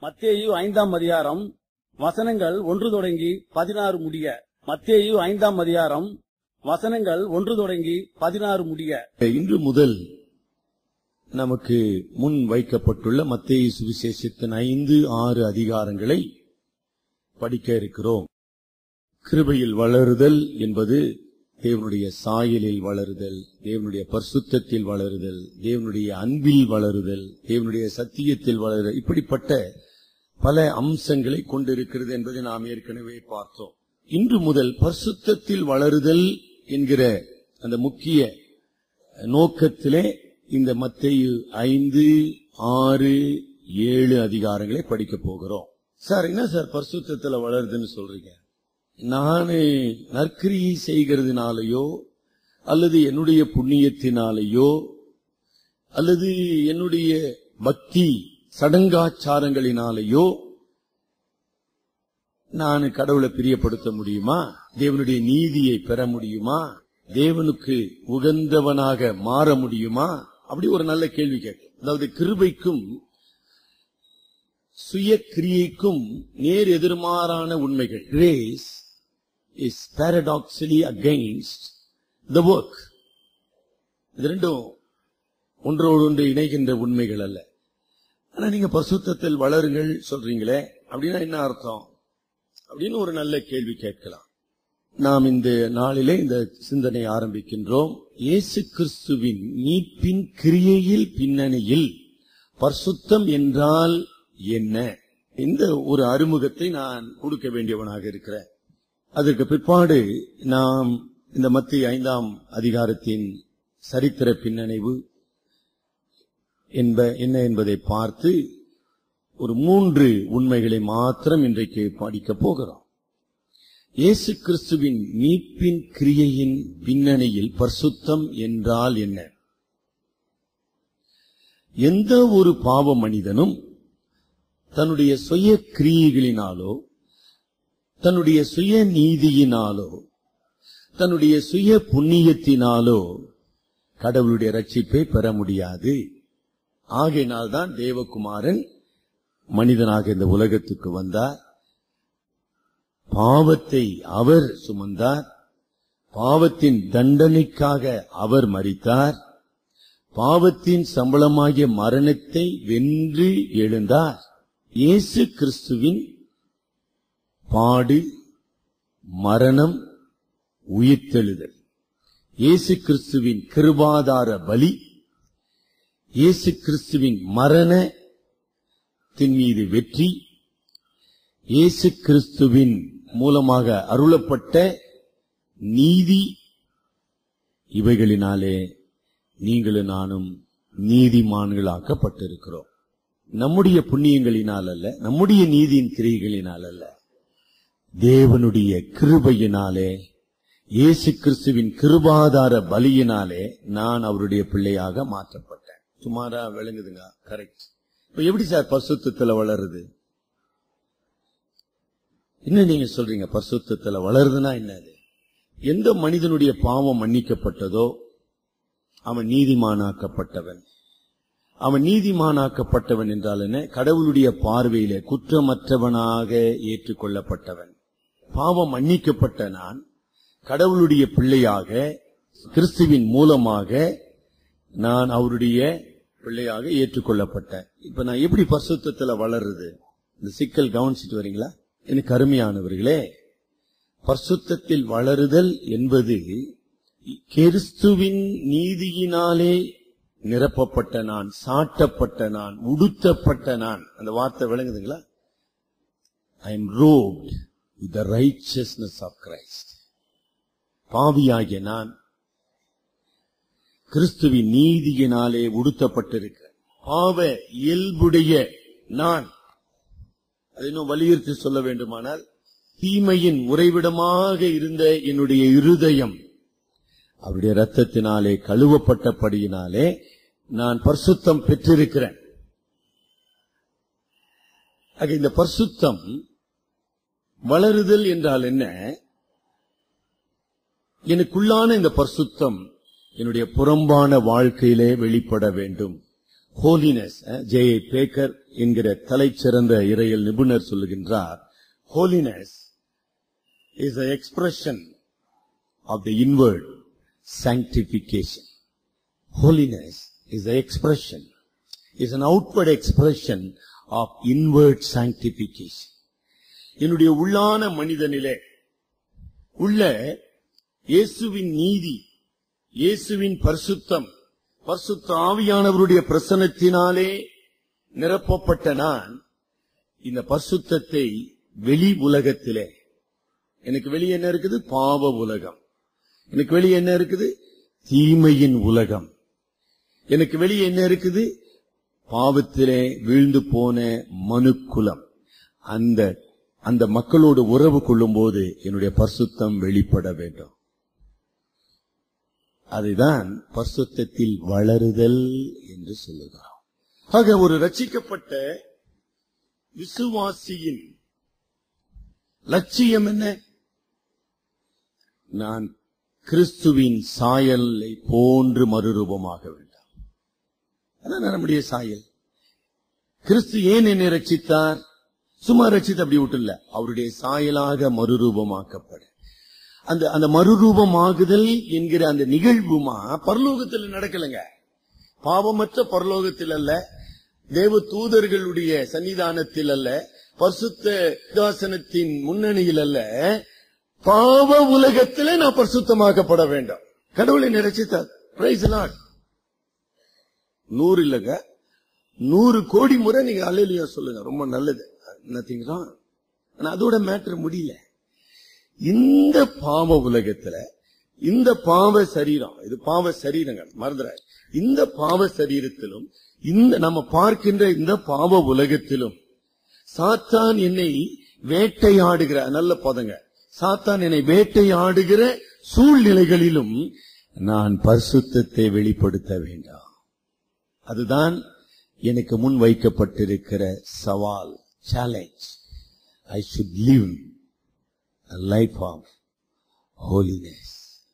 மத்தேயு ஐந்தாம் அதிகாரம் வசனங்கள் ஒன்று தொடங்கி பதினாறு முடிய மத்தேயு ஐந்தாம் அதிகாரம் வசனங்கள் ஒன்று தொடங்கி பதினாறு முடிய இன்று முதல் நமக்கு முன் வைக்கப்பட்டுள்ள மத்தேயு சுவிசேஷத்தின் ஐந்து ஆறு அதிகாரங்களை படிக்க இருக்கிறோம் கிருபையில் வளருதல் என்பது தேவனுடைய சாயலில் வளருதல் தேவனுடைய பரிசுத்தத்தில் வளருதல் தேவனுடைய அன்பில் வளருதல் தேவனுடைய சத்தியத்தில் வளருதல் இப்படிப்பட்ட பல அம்சங்களை கொண்டிருக்கிறது என்பதை நாம் ஏற்கனவே பார்த்தோம் இன்று முதல் பரிசுத்தத்தில் வளருதல் என்கிற அந்த முக்கிய நோக்கத்திலே இந்த மத்தேயு ஐந்து ஆறு ஏழு அதிகாரங்களை படிக்க போகிறோம் சார் என்ன சார் பரிசுத்தத்துல வளருதுன்னு சொல்றீங்க நானு நற்கிரியை செய்கிறதுனாலயோ அல்லது என்னுடைய புண்ணியத்தினாலேயோ அல்லது என்னுடைய பக்தி சடங்காச்சாரங்களினாலேயோ நான் கடவுளை பிரியப்படுத்த முடியுமா தேவனுடைய நீதியை பெற முடியுமா தேவனுக்கு உகந்தவனாக மாற முடியுமா அப்படி ஒரு நல்ல கேள்வி கேட்க அதாவது கிருபைக்கும் சுய கிரியைக்கும் நேர் எதிர்மாறான உண்மைகள் grace is paradoxically against the work இது ரெண்டும் ஒன்றோடு ஒன்று இணைகின்ற உண்மைகள் அல்ல ஆனா நீங்க பரிசுத்தத்தில் வளருங்கள் சொல்றீங்களே அப்படின்னா என்ன அர்த்தம் அப்படின்னு ஒரு நல்ல கேள்வி கேட்கலாம் நாம் இந்த நாளிலே இந்த சிந்தனை ஆரம்பிக்கின்றோம் இயேசு கிறிஸ்துவின் மீட்பின் கிரியையில் பின்னணியில் பரிசுத்தம் என்றால் என்ன இந்த ஒரு அறிமுகத்தை நான் கொடுக்க வேண்டியவனாக இருக்கிறேன் அதற்கு பிற்பாடு நாம் இந்த மத்திய ஐந்தாம் அதிகாரத்தின் சரித்திர பின்னணிவு என்ப என்ன என்பதை பார்த்து ஒரு மூன்று உண்மைகளை மாத்திரம் இன்றைக்கு படிக்கப் போகிறோம் இயேசு கிறிஸ்துவின் மீட்பின் கிரியையின் பின்னணியில் பரிசுத்தம் என்றால் என்ன எந்த ஒரு பாவ மனிதனும் தன்னுடைய சுய கிரியைகளினாலோ தன்னுடைய சுய நீதியினாலோ தன்னுடைய சுய புண்ணியத்தினாலோ கடவுளுடைய ரட்சிப்பை பெற முடியாது ஆகையினால்தான் தேவகுமாரன் மனிதனாக இந்த உலகத்துக்கு வந்தார் பாவத்தை அவர் சுமந்தார் பாவத்தின் தண்டனைக்காக அவர் மரித்தார் பாவத்தின் சம்பளமாகிய மரணத்தை வென்று எழுந்தார் இயேசு கிறிஸ்துவின் பாடு மரணம் உயிர்த்தெழுதல் இயேசு கிறிஸ்துவின் கிருபாதார பலி இயேசு கிறிஸ்துவின் மரணத்தின் மீது வெற்றி இயேசு கிறிஸ்துவின் மூலமாக அருளப்பட்ட நீதி இவைகளினாலே நீங்களும் நானும் நீதிமான்களாக்கப்பட்டிருக்கிறோம் நம்முடைய புண்ணியங்களினால் அல்ல நம்முடைய நீதியின் கிரிகளினால் அல்ல தேவனுடைய கிருபையினாலே இயேசு கிறிஸ்துவின் கிருபாதார பலியினாலே நான் அவருடைய பிள்ளையாக மாற்றப்பட்டேன் சுமாரா விளங்குதுங்க கரெக்ட் இப்ப எப்படி சார் பரிசுத்தத்துல வளருது என்ன நீங்க சொல்றீங்க பரிசுத்தத்துல வளருதுன்னா என்னது எந்த மனிதனுடைய பாவம் மன்னிக்கப்பட்டதோ அவன் நீதிமானாக்கப்பட்டவன் அவன் நீதிமானாக்கப்பட்டவன் என்றால் என்ன கடவுளுடைய பார்வையிலே குற்றமற்றவனாக ஏற்றுக்கொள்ளப்பட்டவன் பாவம் மன்னிக்கப்பட்ட நான் கடவுளுடைய பிள்ளையாக கிறிஸ்துவின் மூலமாக நான் அவருடைய பிள்ளையாக ஏற்றுக்கொள்ளப்பட்டேன் இப்ப நான் எப்படி பரிசுத்தத்துல வளருது இந்த சிக்கல் கவனிச்சிட்டு வரீங்களா எனக்கு அருமையானவர்களே பரிசுத்தத்தில் வளருதல் என்பது கிறிஸ்துவின் நீதியினாலே நிரப்பப்பட்ட நான் சாட்டப்பட்ட நான் உடுத்தப்பட்ட நான் அந்த வார்த்தை விளங்குதுங்களா I am robed with the richness of Christ பாவியாகிய நான் கிறிஸ்துவின் நீதியினாலே உடுத்தப்பட்டிருக்கிறேன் பாவ இயல்புடைய நான் அதை இன்னும் வலியுறுத்தி சொல்ல வேண்டுமானால் தீமையின் உறைவிடமாக இருந்த என்னுடைய இருதயம் அவருடைய ரத்தத்தினாலே கழுவப்பட்டபடியினாலே நான் பரிசுத்தம் பெற்றிருக்கிறேன் ஆக இந்த பரிசுத்தம் வளருதல் என்றால் என்ன எனக்குள்ளான இந்த பரிசுத்தம் என்னுடைய புறம்பான வாழ்க்கையிலே வெளிப்பட வேண்டும் ஹோலினஸ் ஜே பேக்கர் என்கிற தலைச்சிறந்த இறையல் நிபுணர் சொல்லுகின்றார் holiness is a expression of the inward sanctification. Holiness is the expression, is an outward expression of inward sanctification. என்னுடைய உள்ளான மனிதனிலே உள்ள இயேசுவின் நீதி இயேசுவின் பரிசுத்தம் பரிசுத்த ஆவியானவருடைய பிரசனத்தினாலே நிரப்பப்பட்ட நான் இந்த பரிசுத்தத்தை வெளி உலகத்திலே எனக்கு வெளியே என்ன இருக்குது பாவ உலகம் எனக்கு வெளியே என்ன இருக்குது தீமையின் உலகம் எனக்கு வெளியே என்ன இருக்குது பாவத்திலே வீழ்ந்து போன மனுக்குலம் அந்த அந்த மக்களோடு உறவு கொள்ளும் போது என்னுடைய பரிசுத்தம் வெளிப்பட வேண்டும் அதுதான் பரிசுத்தத்தில் வளருதல் என்று சொல்லுகிறோம் ஆக ஒரு ரட்சிக்கப்பட்ட விசுவாசியின் லட்சியம் என்ன நான் கிறிஸ்துவின் சாயலை போன்று மறுரூபமாக வேண்டாம் அதான் நம்முடைய சாயல் கிறிஸ்து ஏன் என்னை ரட்சித்தார் சும்மா ரட்சித்து அப்படி விட்டுல அவருடைய சாயலாக மறுரூபமாக்கப்பட அந்த அந்த மறுரூபமாகுதல் என்கிற அந்த நிகழ்வுமா பரலோகத்தில் நடக்கலைங்க பாவமற்ற பரலோகத்தில் அல்ல தேவ தூதர்களுடைய சன்னிதானத்தில் அல்ல பரிசுத்த தாசனத்தின் முன்னணியில் அல்ல பாவ உலகத்திலே நான் பரிசுத்தமாக்கப்பட வேண்டும் கடவுளை நினைச்சித்தார் பிரைஸ் லாட் நூறு இல்லங்க நூறு கோடி முறை நீங்க அலையிலையா சொல்லுங்க ரொம்ப நல்லது நத்திங் ஆனா அதோட மேட்ரு முடியல இந்த பாவ உலகத்துல இந்த பாவ சரீரம் இது பாவ சரீரங்கள் மறந்துற இந்த பாவ சரீரத்திலும் இந்த நம்ம பார்க்கின்ற இந்த பாவ உலகத்திலும் சாத்தான் என்னை வேட்டையாடுகிற நல்ல பதங்க சாத்தான் என்னை வேட்டையாடுகிற சூழ்நிலைகளிலும் நான் பரிசுத்தத்தை வெளிப்படுத்த வேண்டாம் அதுதான் எனக்கு முன் வைக்கப்பட்டிருக்கிற சவால் challenge I should live life of holiness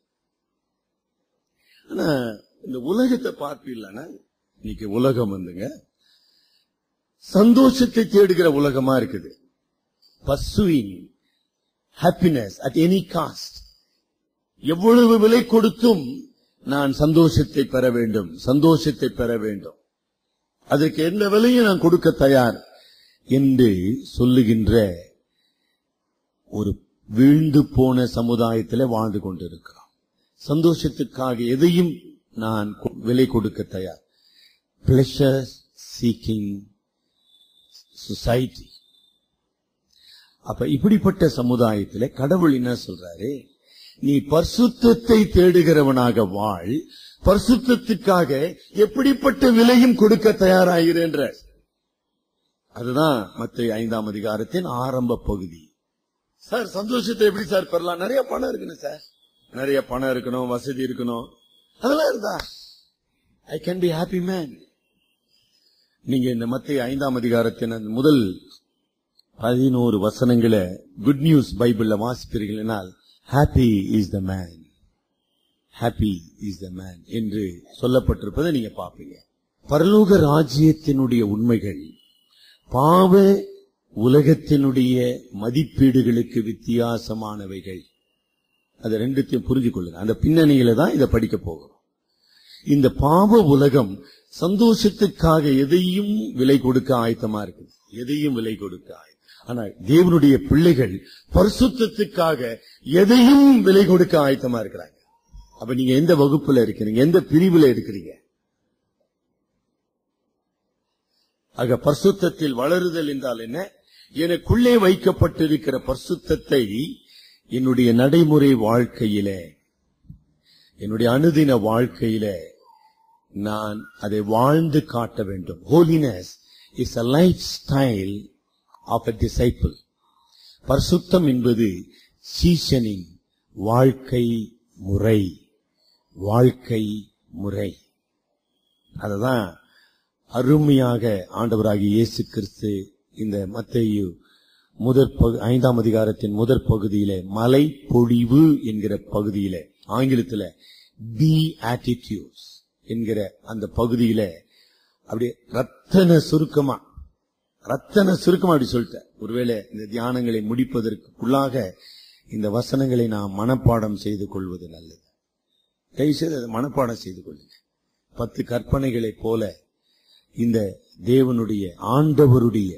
ஆனா இந்த உலகத்தை பார்ப்பீங்களா இன்னைக்கு உலகம் வந்துங்க சந்தோஷத்தை தேடுகிற உலகமா இருக்குது pursuing happiness at any cost எவ்வளவு விலை கொடுத்தும் நான் சந்தோஷத்தை பெற வேண்டும் சந்தோஷத்தை பெற வேண்டும் அதற்கு எந்த விலையும் நான் கொடுக்க தயார் என்று சொல்லுகின்ற ஒரு வீழ்ந்து போன சமுதாயத்தில் வாழ்ந்து கொண்டிருக்கிறோம் சந்தோஷத்துக்காக எதையும் நான் கொ- விலை கொடுக்க தயார் பிளஷர் சீக்கிங் சொசைட்டி அப்ப இப்படிப்பட்ட சமுதாயத்தில் கடவுள் என்ன சொல்றாரு நீ பரிசுத்தத்தை தேடுகிறவனாக வாழ் பரிசுத்தத்துக்காக எப்படிப்பட்ட விலையும் கொடுக்க தயாராகிறேன்ற அதுதான் மத்த ஐந்தாம் அதிகாரத்தின் ஆரம்ப பகுதி சார் சந்தோஷத்தை எப்படி சார் பெறலாம் நிறைய பணம் இருக்கணும் சார் நிறைய பணம் இருக்கணும் வசதி இருக்கணும் அதெல்லாம் இருந்தா I can be happy man நீங்க இந்த மத்திய ஐந்தாம் அதிகாரத்தின் அந்த முதல் பதினோரு வசனங்களை குட் நியூஸ் பைபிள்ல வாசிப்பீர்களால் happy is the man happy is the man என்று சொல்லப்பட்டிருப்பதை நீங்க பாப்பீங்க பரலோக ராஜ்யத்தினுடைய உண்மைகள் பாவ உலகத்தினுடைய மதிப்பீடுகளுக்கு வித்தியாசமானவைகள் அது ரெண்டுத்தையும் புரிஞ்சு கொள்ளுங்க அந்த பின்னணியில தான் இதை படிக்க போகிறோம் இந்த பாவ உலகம் சந்தோஷத்துக்காக எதையும் விலை கொடுக்க ஆயத்தமா இருக்கு எதையும் விலை கொடுக்க ஆயத்தம் ஆனா தேவனுடைய பிள்ளைகள் பரிசுத்தத்துக்காக எதையும் விலை கொடுக்க ஆயத்தமா இருக்கிறாங்க அப்ப நீங்க எந்த வகுப்புல இருக்கிறீங்க எந்த பிரிவுல இருக்கிறீங்க ஆக பரிசுத்தத்தில் வளருதல் என்றால் என்ன எனக்குள்ளே வைக்கப்பட்டிருக்கிற பரிசுத்தத்தை என்னுடைய நடைமுறை வாழ்க்கையிலே என்னுடைய அனுதின வாழ்க்கையிலே நான் அதை வாழ்ந்து காட்ட வேண்டும் holiness is a lifestyle of a disciple பரிசுத்தம் என்பது சீசனின் வாழ்க்கை முறை வாழ்க்கை முறை அததான் அருமையாக ஆண்டவராகிய இயேசு கிறிஸ்து இந்த மத்தேயு முதற் பகு- ஐந்தாம் அதிகாரத்தின் முதற் பகுதியிலே மலை பொழிவு என்கிற பகுதியிலே ஆங்கிலத்தில் பி ஆட்டிடியூட்ஸ் என்கிற அந்த பகுதியில அப்படியே ரத்தன சுருக்கமா ரத்தன சுருக்கமா அப்படி சொல்லிட்டேன் ஒருவேளை இந்த தியானங்களை முடிப்பதற்குள்ளாக இந்த வசனங்களை நாம் மனப்பாடம் செய்து கொள்வது நல்லது தயவு செய்து அதை மனப்பாடம் செய்து கொள்ளுங்க பத்து கற்பனைகளைப் போல இந்த தேவனுடைய ஆண்டவருடைய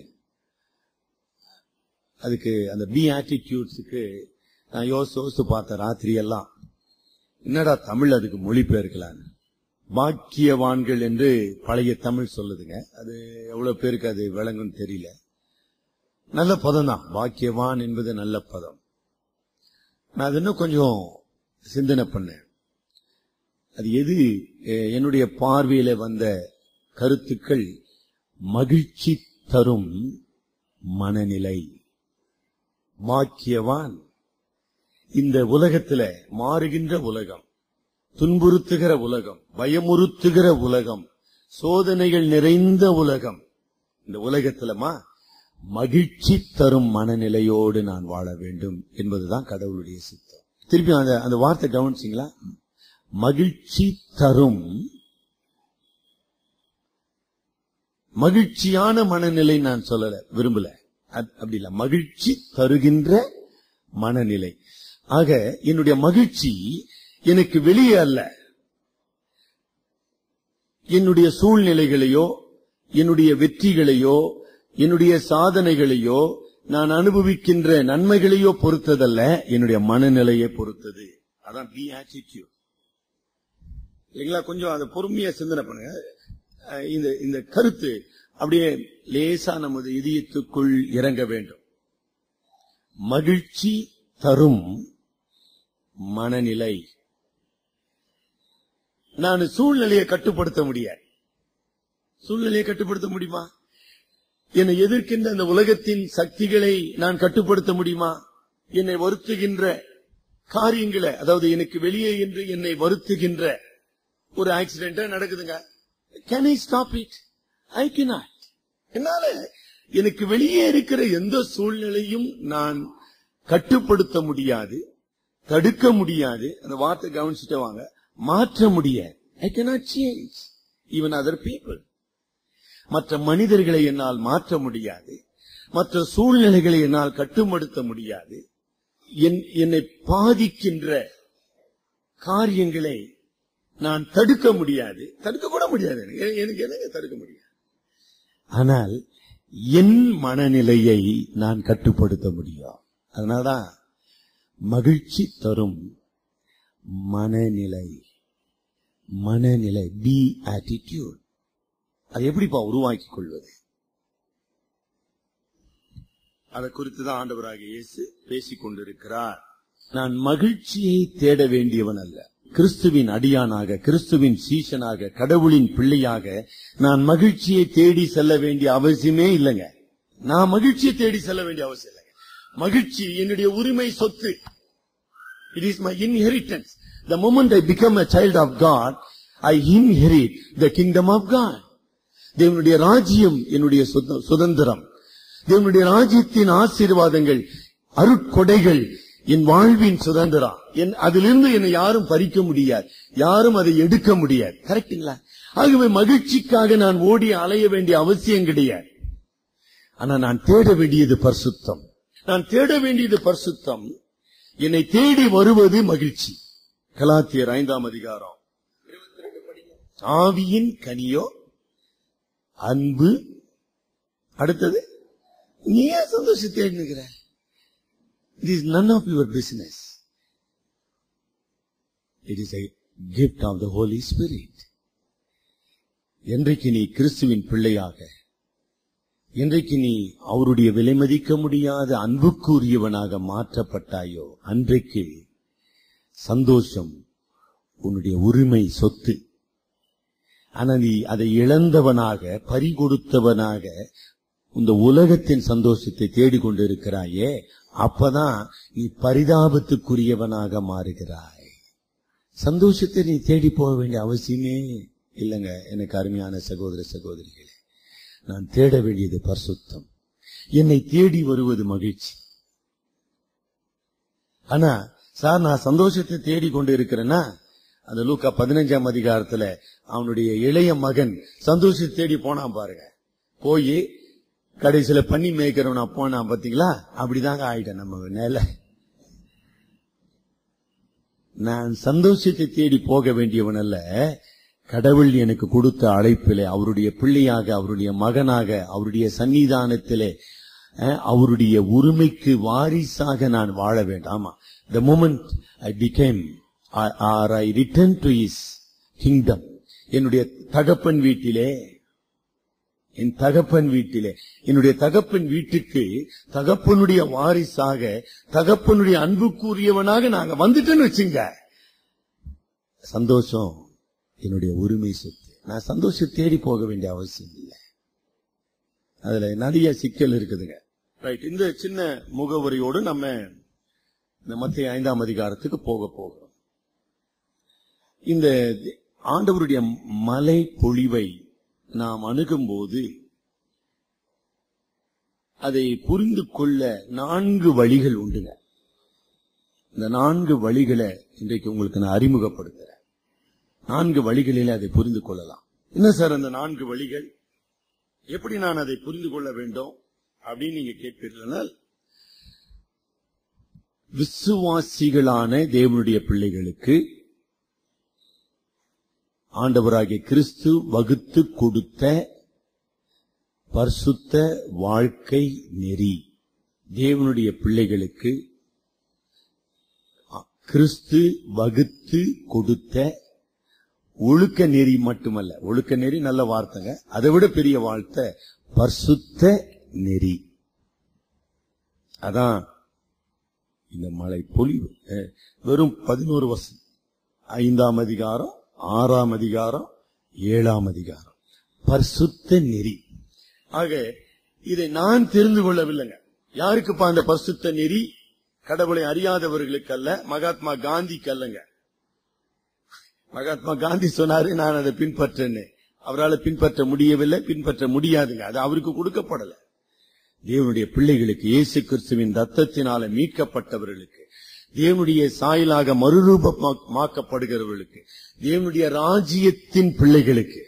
அதுக்கு அந்த பி ஆட்டிடியூட்ஸுக்கு நான் யோசிச்சு யோசிச்சு பார்த்தேன் ராத்திரி எல்லாம் என்னடா தமிழ் அதுக்கு மொழிபெயர்க்கலான்னு பாக்கியவான்கள் என்று பழைய தமிழ் சொல்லுதுங்க அது எவ்வளவு பேருக்கு அது விளங்கும்னு தெரியல நல்ல பதம் தான் பாக்கியவான் என்பது நல்ல பதம் நான் அது இன்னும் கொஞ்சம் சிந்தனை பண்ணேன் அது எது அஹ், என்னுடைய பார்வையில வந்த கருத்துக்கள் மகிழ்ச்சி தரும் மனநிலை பாக்கியவான் இந்த உலகத்துல மாறுகின்ற உலகம் துன்புறுத்துகிற உலகம் பயமுறுத்துகிற உலகம் சோதனைகள் நிறைந்த உலகம் இந்த உலகத்திலமா மகிழ்ச்சி தரும் மனநிலையோடு நான் வாழ வேண்டும் என்பதுதான் கடவுளுடைய சித்தம் திருப்பி அந்த அந்த வார்த்தை கவனிச்சிங்களா மகிழ்ச்சி தரும் மகிழ்ச்சியான மனநிலை நான் சொல்லல விரும்பல அது- அப்படி இல்ல மகிழ்ச்சி தருகின்ற மனநிலை ஆக என்னுடைய மகிழ்ச்சி எனக்கு வெளியே அல்ல என்னுடைய சூழ்நிலைகளையோ என்னுடைய வெற்றிகளையோ என்னுடைய சாதனைகளையோ நான் அனுபவிக்கின்ற நன்மைகளையோ பொறுத்ததல்ல என்னுடைய மனநிலையை பொறுத்தது அதான் பி ஆட்டிடியூட் இல்லைங்களா கொஞ்சம் அதை பொறுமையா சிந்தனை பண்ணுங்க அஹ் இந்த இந்த கருத்து அப்படியே லேசா நமது இதயத்துக்குள் இறங்க வேண்டும் மகிழ்ச்சி தரும் மனநிலை நான் சூழ்நிலையை கட்டுப்படுத்த முடியாது சூழ்நிலையை கட்டுப்படுத்த முடியுமா என்னை எதிர்க்கின்ற அந்த உலகத்தின் சக்திகளை நான் கட்டுப்படுத்த முடியுமா என்னை வருத்துகின்ற காரியங்களை அதாவது எனக்கு வெளியே என்று என்னை வருத்துகின்ற ஒரு ஆக்சிடென்ட் நடக்குதுங்க can I stop it I cannot என்னால எனக்கு வெளியே இருக்கிற எந்த சூழ்நிலையும் நான் கட்டுப்படுத்த முடியாது தடுக்க முடியாது அந்த வார்த்தை கவனிச்சுட்டே வாங்க மாற்ற முடியாது I cannot change even other people மற்ற மனிதர்களை என்னால் மாற்ற முடியாது மற்ற சூழ்நிலைகளை என்னால் கட்டுப்படுத்த முடியாது என்- என்னை பாதிக்கின்ற காரியங்களை நான் தடுக்க முடியாது தடுக்க கூட முடியாது எனக்கு. எ- எனக்கு என்னங்க தடுக்க முடியாது ஆனால் என் மனநிலையை நான் கட்டுப்படுத்த முடியும் அதனாலதான் மகிழ்ச்சி தரும் மனநிலை மனநிலை பி ஆட்டிடியூட் அது எப்படிப்பா உருவாக்கிக் கொள்வது அதை குறித்து தான் ஆண்டவராக இயேசு பேசிக் கொண்டிருக்கிறார் நான் மகிழ்ச்சியை தேட வேண்டியவன் அல்ல கிறிஸ்துவின் அடியானாக கிறிஸ்துவின் சீஷனாக கடவுளின் பிள்ளையாக நான் மகிழ்ச்சியை தேடி செல்ல வேண்டிய அவசியமே இல்லைங்க நான் மகிழ்ச்சியை தேடி செல்ல வேண்டிய அவசியம் இல்லைங்க மகிழ்ச்சி என்னுடைய உரிமை சொத்து It is my inheritance. The moment I become a child of God, I inherit the kingdom of God. தேவனுடைய ராஜ்யம் என்னுடைய சுத- சுதந்திரம் தேவனுடைய ராஜ்யத்தின் ஆசீர்வாதங்கள் அருட்கொடைகள் என் வாழ்வின் சுதந்திரம் என் அதிலிருந்து என்னை யாரும் பறிக்க முடியாது யாரும் அதை எடுக்க முடியாது கரெக்டுங்களா ஆகவே மகிழ்ச்சிக்காக நான் ஓடி அலைய வேண்டிய அவசியம் கிடையாது ஆனா நான் தேட வேண்டியது பரிசுத்தம் நான் தேட வேண்டியது பரிசுத்தம் என்னை தேடி வருவது மகிழ்ச்சி கலாத்தியர் ஐந்தாம் அதிகாரம் ஆவியின் கனியோ அன்பு அடுத்தது நீ ஏன் சந்தோஷத்தை தேடினுக்கிற it is none of your business it is a gift of the Holy Spirit என்றைக்கு நீ கிறிஸ்துவின் பிள்ளையாக இன்றைக்கு நீ அவருடைய விலை மதிக்க முடியாத அன்புக்குரியவனாக மாற்றப்பட்டாயோ அன்றைக்கு சந்தோஷம் உன்னுடைய உரிமை சொத்து ஆனா நீ அதை இழந்தவனாக பறிகொடுத்தவனாக இந்த உலகத்தின் சந்தோஷத்தை தேடிக்கொண்டிருக்கிறாயே அப்பதான் நீ பரிதாபத்துக்குரியவனாக மாறுகிறாய் சந்தோஷத்தை நீ தேடி போக வேண்டிய அவசியமே இல்லைங்க எனக்கு அருமையான சகோதர சகோதரிகளே நான் தேட வேண்டியது பரிசுத்தம் என்னை தேடி வருவது மகிழ்ச்சி ஆனா சார் நான் சந்தோஷத்தை தேடி கொண்டு இருக்கிறேன்னா அந்த லூக்கா பதினஞ்சாம் அதிகாரத்துல அவனுடைய இளைய மகன் சந்தோஷத்தை தேடி போனான் பாருங்க போய் கடைசியில பண்ணி மேய்க்கிறவனா போனான் பாத்தீங்களா அப்படிதாங்க ஆயிட்டேன் நம்ம நிலை நான் சந்தோஷத்தை தேடி போக வேண்டியவன் அல்ல கடவுள் எனக்கு கொடுத்த அழைப்பிலே அவருடைய பிள்ளையாக அவருடைய மகனாக அவருடைய சன்னிதானத்திலே அஹ், அவருடைய உரிமைக்கு வாரிசாக நான் வாழ வேண்டாமா the moment I became or I return to his kingdom என்னுடைய தகப்பன் வீட்டிலே என் தகப்பன் வீட்டிலே என்னுடைய தகப்பன் வீட்டுக்கு தகப்பனுடைய வாரிசாக தகப்பனுடைய அன்புக்குரியவனாக நாங்க வந்துட்டேன்னு வச்சுங்க சந்தோஷம் என்னுடைய உரிமை சொத்து நான் சந்தோஷம் தேடி போக வேண்டிய அவசியம் இல்லை அதுல நிறைய சிக்கல் இருக்குதுங்க ரைட் இந்த சின்ன முகவரியோடு நம்ம இந்த மத்திய ஐந்தாம் அதிகாரத்துக்கு போக போகிறோம் இந்த ஆண்டவருடைய மலை பொழிவை நாம் அணுகும்போது அதை புரிந்து கொள்ள நான்கு வழிகள் உண்டுங்க இந்த நான்கு வழிகளை இன்றைக்கு உங்களுக்கு நான் அறிமுகப்படுத்துறேன் நான்கு வழிகளில் அதை புரிந்து கொள்ளலாம் என்ன சார் அந்த நான்கு வழிகள் எப்படி நான் அதை புரிந்து கொள்ள வேண்டும் அப்படின்னு நீங்க கேட்பீர்கள் விசுவாசிகளான தேவனுடைய பிள்ளைகளுக்கு ஆண்டவராகிய கிறிஸ்து வகுத்து கொடுத்த பரிசுத்த வாழ்க்கை நெறி தேவனுடைய பிள்ளைகளுக்கு அ- கிறிஸ்து வகுத்து கொடுத்த ஒழுக்க நெறி மட்டுமல்ல ஒழுக்க நெறி நல்ல வார்த்தைங்க அதை விட பெரிய வார்த்தை பரிசுத்த நெறி அதான் இந்த மலை பொழிவு அஹ், வெறும் பதினோரு வருஷம் ஐந்தாம் அதிகாரம் ஆறாம் அதிகாரம் ஏழாம் அதிகாரம் பரிசுத்த நெறி ஆக இதை நான் தெரிந்து கொள்ளவில்லைங்க யாருக்குப்பா அந்த பரிசுத்த நெறி கடவுளை அறியாதவர்களுக்கு அல்ல மகாத்மா காந்திக்கு அல்லங்க மகாத்மா காந்தி சொன்னாரு நான் அதை பின்பற்றேன்னு அவரால் பின்பற்ற முடியவில்லை பின்பற்ற முடியாதுங்க அது அவருக்கு கொடுக்கப்படல தேவனுடைய பிள்ளைகளுக்கு இயேசு கிறிஸ்துவின் ரத்தத்தினால மீட்கப்பட்டவர்களுக்கு தேவனுடைய சாயலாக மறுரூபமாக்கப்படுகிறவர்களுக்கு தேவனுடைய ராஜ்யத்தின் பிள்ளைகளுக்கு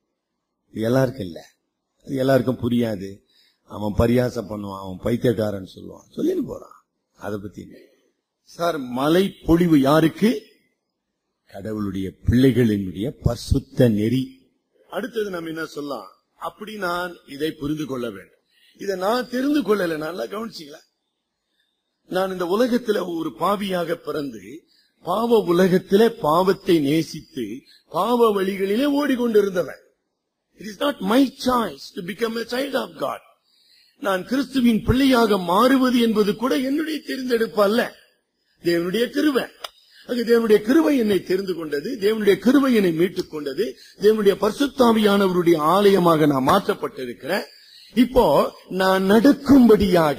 இது எல்லாருக்கும் இல்ல அது எல்லாருக்கும் புரியாது அவன் பரியாசம் பண்ணுவான் அவன் பைத்தியக்காரன் சொல்லுவான் சொல்லின்னு போறான் அதை பத்தி இல்ல. சார் மலை பொழிவு யாருக்கு கடவுளுடைய பிள்ளைகளினுடைய பசுத்த நெறி அடுத்தது நம்ம என்ன சொல்லலாம் அப்படி நான் இதை புரிந்து கொள்ள வேண்டும் இதை நான் தெரிந்து கொள்ளல நல்லா கவனிச்சீங்களா நான் இந்த உலகத்துல ஒரு பாவியாக பிறந்து பாவ உலகத்திலே பாவத்தை நேசித்து பாவ வழிகளிலே ஓடிக்கொண்டிருந்தவன் it is not my choice to become a child of God நான் கிறிஸ்துவின் பிள்ளையாக மாறுவது என்பது கூட என்னுடைய தேர்ந்தெடுப்பு அல்ல தேவனுடைய கிருபை அது தேவனுடைய கிருபை என்னை தெரிந்து கொண்டது தேவனுடைய கிருபை என்னை மீட்டுக் கொண்டது தேவனுடைய பரிசுத்தாவியானவருடைய ஆலயமாக நான் மாற்றப்பட்டிருக்கிறேன் இப்போ நான் நடக்கும்படியாக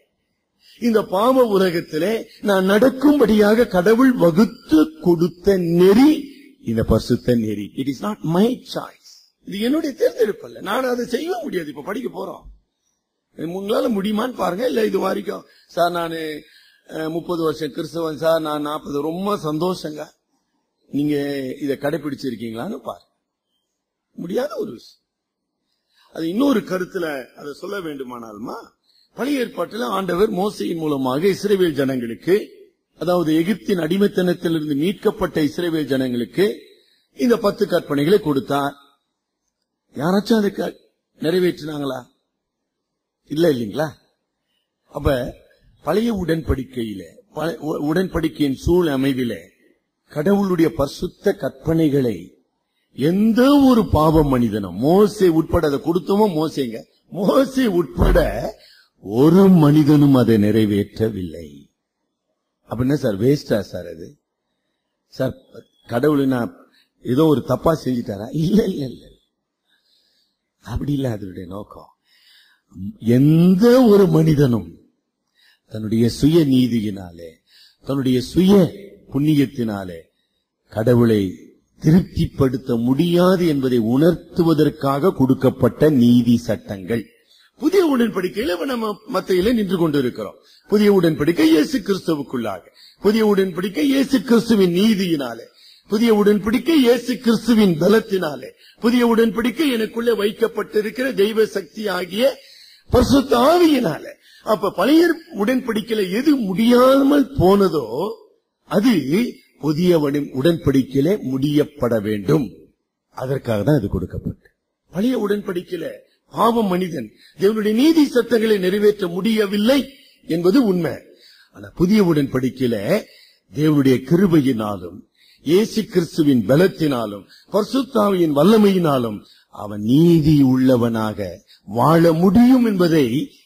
இந்த பாவ உலகத்திலே நான் நடக்கும்படியாக கடவுள் வகுத்து கொடுத்த நெறி இந்த பரிசுத்த நெறி it is not my choice இது என்னுடைய தேர்ந்தெடுப்பு அல்ல நான் அதை செய்ய முடியாது இப்ப படிக்க போறோம் இது உங்களால முடியுமான்னு பாருங்க இல்ல இது வரைக்கும் சார் நான் முப்பது வருஷம் கிறிஸ்தவன் சார் நான் நாற்பது ரொம்ப சந்தோஷங்க நீங்க இதை கடைபிடிச்சிருக்கீங்களான்னு பாரு முடியாத ஒரு விஷயம் அது இன்னொரு கருத்துல அதை சொல்ல வேண்டுமானாலுமா பழைய ஏற்பாட்டில் ஆண்டவர் மோசையின் மூலமாக இஸ்ரேவேல் ஜனங்களுக்கு அதாவது எகிப்தின் அடிமைத்தனத்திலிருந்து மீட்கப்பட்ட இஸ்ரேவேல் ஜனங்களுக்கு இந்த பத்து கற்பனைகளை கொடுத்தார் யாராச்சும் அதை க- நிறைவேற்றினாங்களா இல்ல இல்லைங்களா அப்ப பழைய உடன்படிக்கையில பழ- உ- உடன்படிக்கையின் சூழ் அமைவிலே கடவுளுடைய பரிசுத்த கற்பனைகளை எந்த ஒரு பாவ மனிதனும் மோசே உட்பட அதை கொடுத்தோமோ மோசேங்க மோசே உட்பட ஒரு மனிதனும் அதை நிறைவேற்றவில்லை அப்படின்னா சார் வேஸ்டா சார் அது சார் கடவுள் நான் ஏதோ ஒரு தப்பா செஞ்சிட்டாரா இல்ல இல்ல இல்ல அப்படி இல்ல அதனுடைய நோக்கம் எந்த ஒரு மனிதனும் தன்னுடைய சுய நீதியினாலே தன்னுடைய சுய புண்ணியத்தினாலே கடவுளை திருப்திப்படுத்த முடியாது என்பதை உணர்த்துவதற்காக கொடுக்கப்பட்ட நீதி சட்டங்கள் புதிய உடன்படிக்கையில இப்ப நம்ம மத்தியில நின்று கொண்டிருக்கிறோம் புதிய உடன்படிக்கை இயேசு கிறிஸ்துவுக்குள்ளாக புதிய உடன்படிக்கை இயேசு கிறிஸ்துவின் நீதியினாலே புதிய உடன்படிக்கை இயேசு கிறிஸ்துவின் பலத்தினாலே புதிய உடன்படிக்கை எனக்குள்ளே வைக்கப்பட்டிருக்கிற தெய்வ சக்தி ஆகிய பரிசுத்த ஆவியினாலே அப்ப பழைய உடன்படிக்கையில எது முடியாமல் போனதோ அது புதிய உடன்- உடன்படிக்கையிலே முடியப்பட வேண்டும் அதற்காக தான் இது கொடுக்கப்பட்டு பழைய உடன்படிக்கையில பாவம் மனிதன் தேவனுடைய நீதி சட்டங்களை நிறைவேற்ற முடியவில்லை என்பது உண்மை ஆனா புதிய உடன்படிக்கையில தேவனுடைய கிருபையினாலும் இயேசு கிறிஸ்துவின் பலத்தினாலும் பரிசுத்தாவியின் வல்லமையினாலும் அவன் நீதி உள்ளவனாக வாழ முடியும் என்பதை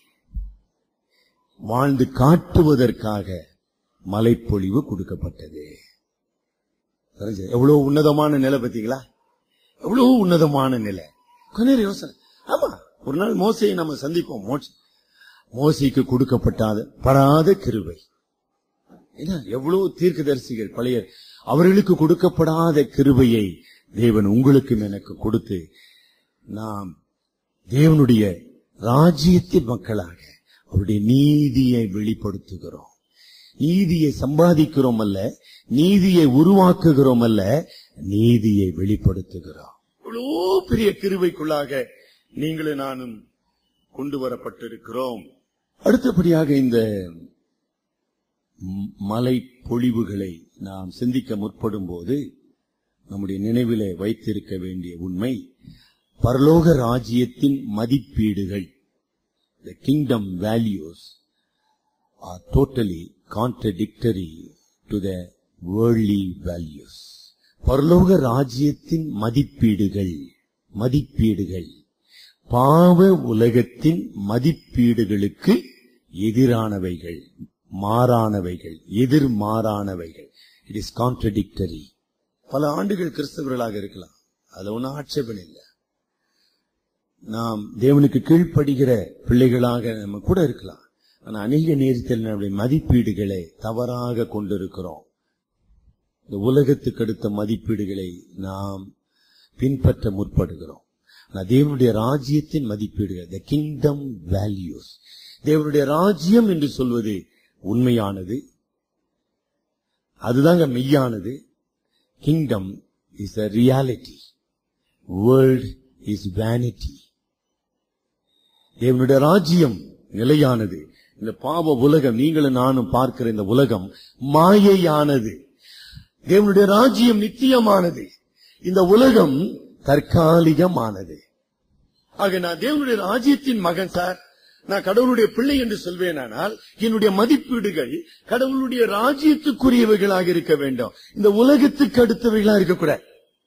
வாழ்ந்து காட்டுவதற்காக மலைப்பொழிவு கொடுக்கப்பட்டது தெரிஞ்சது? எவ்வளவு உன்னதமான நிலை பார்த்தீங்களா எவ்வளவு உன்னதமான நிலை கொஞ்ச நேரம் யோசனை ஆமா ஒரு நாள் மோசையை நம்ம சந்திப்போம் மோச- மோசைக்கு கொடுக்கப்பட்டாத படாத கிருபை என்ன எவ்வளவு தீர்க்கதரிசிகள் பழைய அவர்களுக்கு கொடுக்கப்படாத கிருபையை தேவன் உங்களுக்கும் எனக்கு கொடுத்து நாம் தேவனுடைய ராஜ்யத்தின் மக்களாக அவருடைய நீதியை வெளிப்படுத்துகிறோம் நீதியை சம்பாதிக்கிறோம் அல்ல நீதியை உருவாக்குகிறோம் அல்ல நீதியை வெளிப்படுத்துகிறோம் இவ்வளோ பெரிய கிருபைக்குள்ளாக நீங்களும் நானும் கொண்டு வரப்பட்டிருக்கிறோம் அடுத்தபடியாக இந்த ம்- மலை பொழிவுகளை நாம் சிந்திக்க முற்படும் போது நம்முடைய நினைவிலே வைத்திருக்க வேண்டிய உண்மை பரலோக ராஜ்யத்தின் மதிப்பீடுகள் the kingdom values are totally contradictory to the worldly values பரலோக ராஜ்யத்தின் மதிப்பீடுகள் மதிப்பீடுகள் பாவ உலகத்தின் மதிப்பீடுகளுக்கு எதிரானவைகள் மாறானவைகள் எதிர்மாறானவைகள் இட் இஸ் கான்ட்ரடிக்டரி பல ஆண்டுகள் கிறிஸ்தவர்களாக இருக்கலாம் அதுல ஒன்னும் ஆட்சேபம் இல்லை நாம் தேவனுக்கு கீழ்ப்படுகிற பிள்ளைகளாக நம்ம கூட இருக்கலாம் ஆனா அநேக நேரத்தில் நம்முடைய மதிப்பீடுகளை தவறாக கொண்டிருக்கிறோம் இந்த உலகத்துக்கு அடுத்த மதிப்பீடுகளை நாம் பின்பற்ற முற்படுகிறோம் ஆனா தேவனுடைய ராஜ்யத்தின் மதிப்பீடுகள் த கிங்டம் வேல்யூஸ் தேவனுடைய ராஜ்யம் என்று சொல்வது உண்மையானது அதுதாங்க மெய்யானது kingdom is a reality world is vanity தேவனுடைய ராஜ்யம் நிலையானது இந்த பாவ உலகம் நீங்களும் நானும் பார்க்கிற இந்த உலகம் மாயையானது தேவனுடைய ராஜ்யம் நித்தியமானது இந்த உலகம் தற்காலிகமானது ஆக நான் தேவனுடைய ராஜ்யத்தின் மகன் சார் நான் கடவுளுடைய பிள்ளை என்று சொல்வேனானால் என்னுடைய மதிப்பீடுகள் கடவுளுடைய ராஜ்யத்துக்குரியவைகளாக இருக்க வேண்டும் இந்த உலகத்துக்கு அடுத்தவைகளா இருக்கக்கூடாது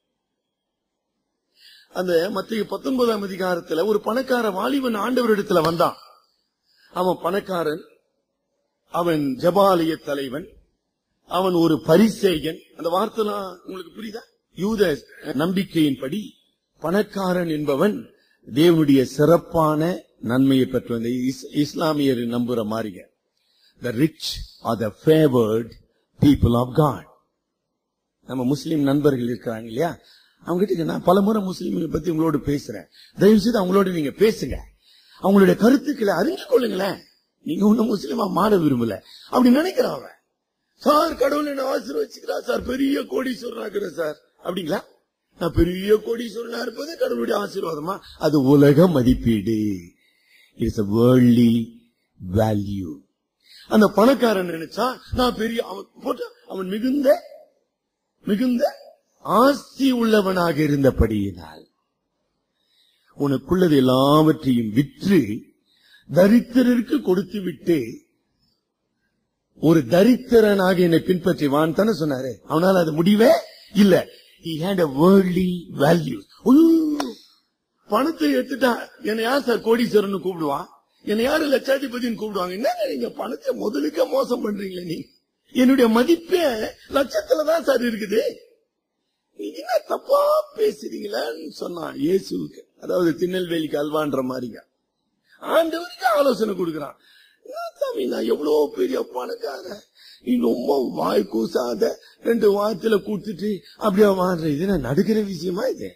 அந்த மத்திய பத்தொன்பதாம் அதிகாரத்துல ஒரு பணக்கார வாலிபன் ஆண்டவரிடத்துல வந்தான் அவன் பணக்காரன் அவன் ஜபாலய தலைவன் அவன் ஒரு பரிசேயன் அந்த வார்த்தைலாம் உங்களுக்கு புரியுதா யூத நம்பிக்கையின்படி பணக்காரன் என்பவன் தேவனுடைய சிறப்பான நன்மையை பெற்று வந்த இஸ்- இஸ்லாமியர் நம்புற மாதிரிங்க the rich are the favoured people of God நம்ம முஸ்லீம் நண்பர்கள் இருக்கிறாங்க இல்லையா அவங்க கிட்ட நான் பல முறை முஸ்லீம்களை பத்தி உங்களோட பேசுறேன் தயவு செய்து அவங்களோட நீங்க பேசுங்க அவங்களுடைய கருத்துக்களை அறிஞ்சு கொள்ளுங்களேன் நீங்க ஒண்ணும் முஸ்லீமா மாற விரும்பல அப்படி நினைக்கிறான் அவன் சார் கடவுள் என்ன ஆசீர்வச்சிக்கிறா சார் பெரிய கோடீஸ்வரனாக்குற சார் அப்படிங்களா நான் பெரிய கோடீஸ்வரனா இருப்பது கடவுளுடைய ஆசீர்வாதமா அது உலக மதிப்பீடு இட்ஸ் a worldly வேல்யூ அந்த பணக்காரன் நினைச்சா நான் பெரிய அவன் போட்டு அவன் மிகுந்த மிகுந்த ஆஸ்தி உள்ளவனாக இருந்தபடியினால் உனக்குள்ளது எல்லாவற்றையும் விற்று தரித்திரருக்கு கொடுத்து விட்டு ஒரு தரித்திரனாக என்னை பின்பற்றி வான் தானே சொன்னாரு அவனால அது முடிவே இல்ல he had a worldly value ஐயோ, பணத்தை எடுத்துட்டா என்னை யார் சார் கோடீஸ்வரன் கூப்பிடுவான் என்னை யாரு லட்சாதிபதினு கூப்பிடுவாங்க என்ன நீங்க பணத்தை முதலுக்க மோசம் பண்றீங்களே நீ என்னுடைய மதிப்பே லட்சத்துல தான் சார் இருக்குது நீங்க என்ன தப்பா பேசுறீங்களான்னு சொன்னான் இயேசுவுக்கு அதாவது திருநெல்வேலிக்கு அல்வான்ற மாதிரிங்க ஆண்டவருக்கு ஆலோசனை கொடுக்கிறான் என்ன சாமி நான் எவ்வளவு பெரிய பணக்கார நீ ரொம்ப வாய் கூசாத ரெண்டு வாரத்துல கூத்துட்டு அப்படியே வாழ்ற இது நான் நடுக்கிற விஷயமா இது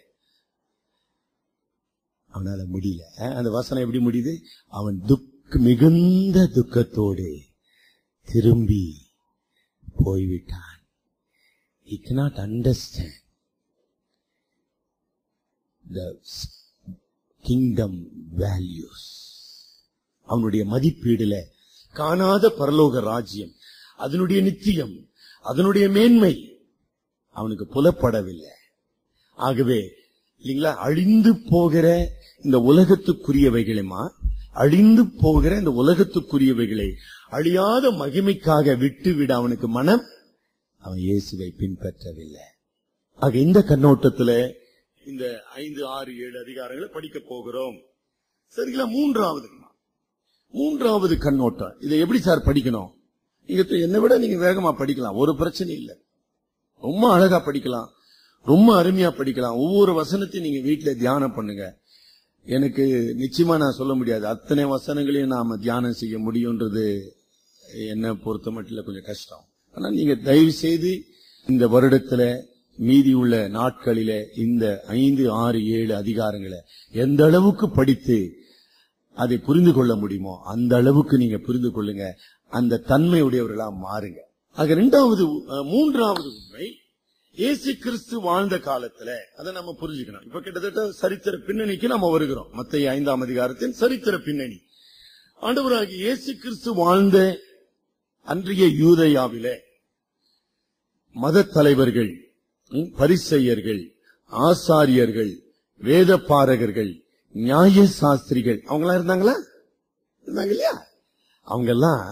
அவனால முடியல அஹ், அந்த வசனம் எப்படி முடியுது அவன் துக்க மிகுந்த துக்கத்தோடு திரும்பி போய்விட்டான் he cannot understand the s- kingdom values அவனுடைய மதிப்பீடுல காணாத பரலோக ராஜ்யம் அதனுடைய நித்தியம் அதனுடைய மேன்மை அவனுக்கு புலப்படவில்லை ஆகவே இல்லைங்களா அழிந்து போகிற இந்த உலகத்துக்குரியவைகளுமா அழிந்து போகிற இந்த உலகத்துக்குரியவைகளை அழியாத மகிமைக்காக விட்டுவிட அவனுக்கு மனம் அவன் இயேசுவை பின்பற்றவில்லை ஆக இந்த கண்ணோட்டத்துல இந்த ஐந்து ஆறு ஏழு அதிகாரங்களை படிக்க போகிறோம் சரிங்களா மூன்றாவது மூன்றாவது கண்ணோட்டம் இதை எப்படி சார் படிக்கணும் நீங்க த- என்னை விட நீங்க வேகமா படிக்கலாம் ஒரு பிரச்சனை இல்லை ரொம்ப அழகா படிக்கலாம் ரொம்ப அருமையா படிக்கலாம் ஒவ்வொரு வசனத்தையும் நீங்க வீட்டுல தியானம் பண்ணுங்க எனக்கு நிச்சயமா நான் சொல்ல முடியாது அத்தனை வசனங்களையும் நாம தியானம் செய்ய முடியும்ன்றது என்ன பொறுத்த மட்டும் கொஞ்சம் கஷ்டம் ஆனா நீங்க தயவு செய்து இந்த வருடத்துல மீதி உள்ள நாட்களில இந்த ஐந்து ஆறு ஏழு அதிகாரங்களை எந்த அளவுக்கு படித்து அதை புரிந்து கொள்ள முடியுமோ அந்த அளவுக்கு நீங்க புரிந்து கொள்ளுங்க அந்த தன்மையுடையவர்களா மாறுங்க ஆக இரண்டாவது அஹ், மூன்றாவது உண்மை இயேசு கிறிஸ்து வாழ்ந்த காலத்துல அதை நம்ம புரிஞ்சுக்கணும் இப்ப கிட்டத்தட்ட சரித்திர பின்னணிக்கு நம்ம வருகிறோம் மத்திய ஐந்தாம் அதிகாரத்தின் சரித்திர பின்னணி ஆண்டவராகிய இயேசு கிறிஸ்து வாழ்ந்த அன்றைய யூதயாவிலே மத தலைவர்கள் ம், பரிசெயர்கள் ஆசாரியர்கள் வேத பாரகர்கள் நியாய சாஸ்திரிகள் அவங்களாம் இருந்தாங்களா இருந்தாங்க இல்லையா அவங்கெல்லாம்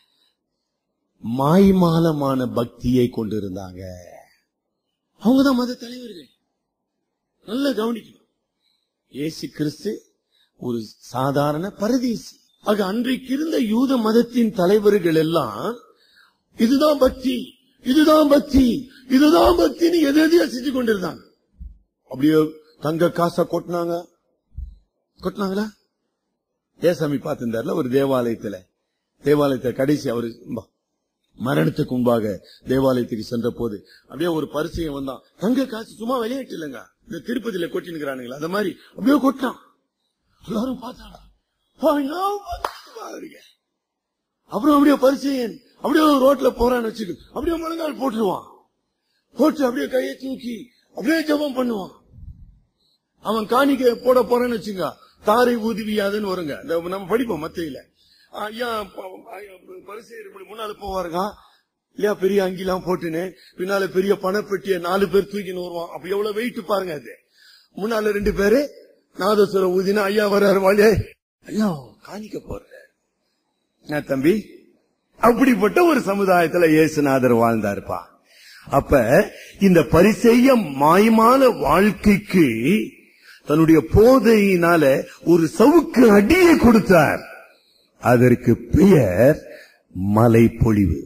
மாய்மாலமான பக்தியை கொண்டிருந்தாங்க அவங்கதான் மத தலைவர்கள் நல்லா கவனிக்கணும் இயேசு கிறிஸ்து ஒரு சாதாரண பரதேசி ஆக அன்றைக்கு இருந்த யூத மதத்தின் தலைவர்கள் எல்லாம் இதுதான் பக்தி இதுதான் பக்தி இதுதான் பக்தின்னு எது எதையோ செஞ்சு கொண்டிருந்தாங்க அப்படியே தங்க காசை கொட்டினாங்க கொட்டினாங்களா ஏசாமி பார்த்திருந்தார்ல ஒரு தேவாலயத்துல தேவாலயத்தை கடைசி அவரு ம- மரணத்துக்கு முன்பாக தேவாலயத்துக்கு சென்ற போது அப்படியே ஒரு பரிசையும் வந்தான் தங்க காசு சும்மா விளையாட்டு இல்லைங்க இந்த திருப்பதியில கொட்டினுக்கிறானுங்களா அந்த மாதிரி அப்படியே கொட்டான் எல்லாரும் பார்த்தாங்க ஐயோ, பாருங்க. அப்புறம் அப்படியே பரிசையன் அப்படியே ரோட்ல போறான்னு வச்சுக்க அப்படியே முழங்கால் போட்டுருவான் போட்டு அப்படியே கையை தூக்கி அப்படியே ஜெபம் பண்ணுவான் அவன் காணிக்க போட போறேன்னு வச்சுங்க தாரை ஊதுவியாதுன்னு வருங்க இந்த நம்ம படிப்போம் மத்தையில ஐயா ப- ஐயா, பரிசேயர் இப்படி முன்னால போவாருங்க இல்லையா பெரிய அங்கிலாம் போட்டுன்னு பின்னால பெரிய பணப்பெட்டிய நாலு பேர் தூக்கின்னு வருவான் அப்ப எவ்வளவு வெயிட் பாருங்க அது முன்னால ரெண்டு பேரு நாதஸ்வரம் ஊதினா ஐயா வர்றாரு வாழே ஐயா காணிக்க போறாரு என்ன தம்பி அப்படிப்பட்ட ஒரு சமுதாயத்துல இயேசுநாதர் வாழ்ந்தாருப்பா அப்ப இந்த பரிசெய்ய மாயமான வாழ்க்கைக்கு தன்னுடைய போதையினால ஒரு சவுக்கு அடியை கொடுத்தார் அதற்கு பெயர் மலை பொழிவு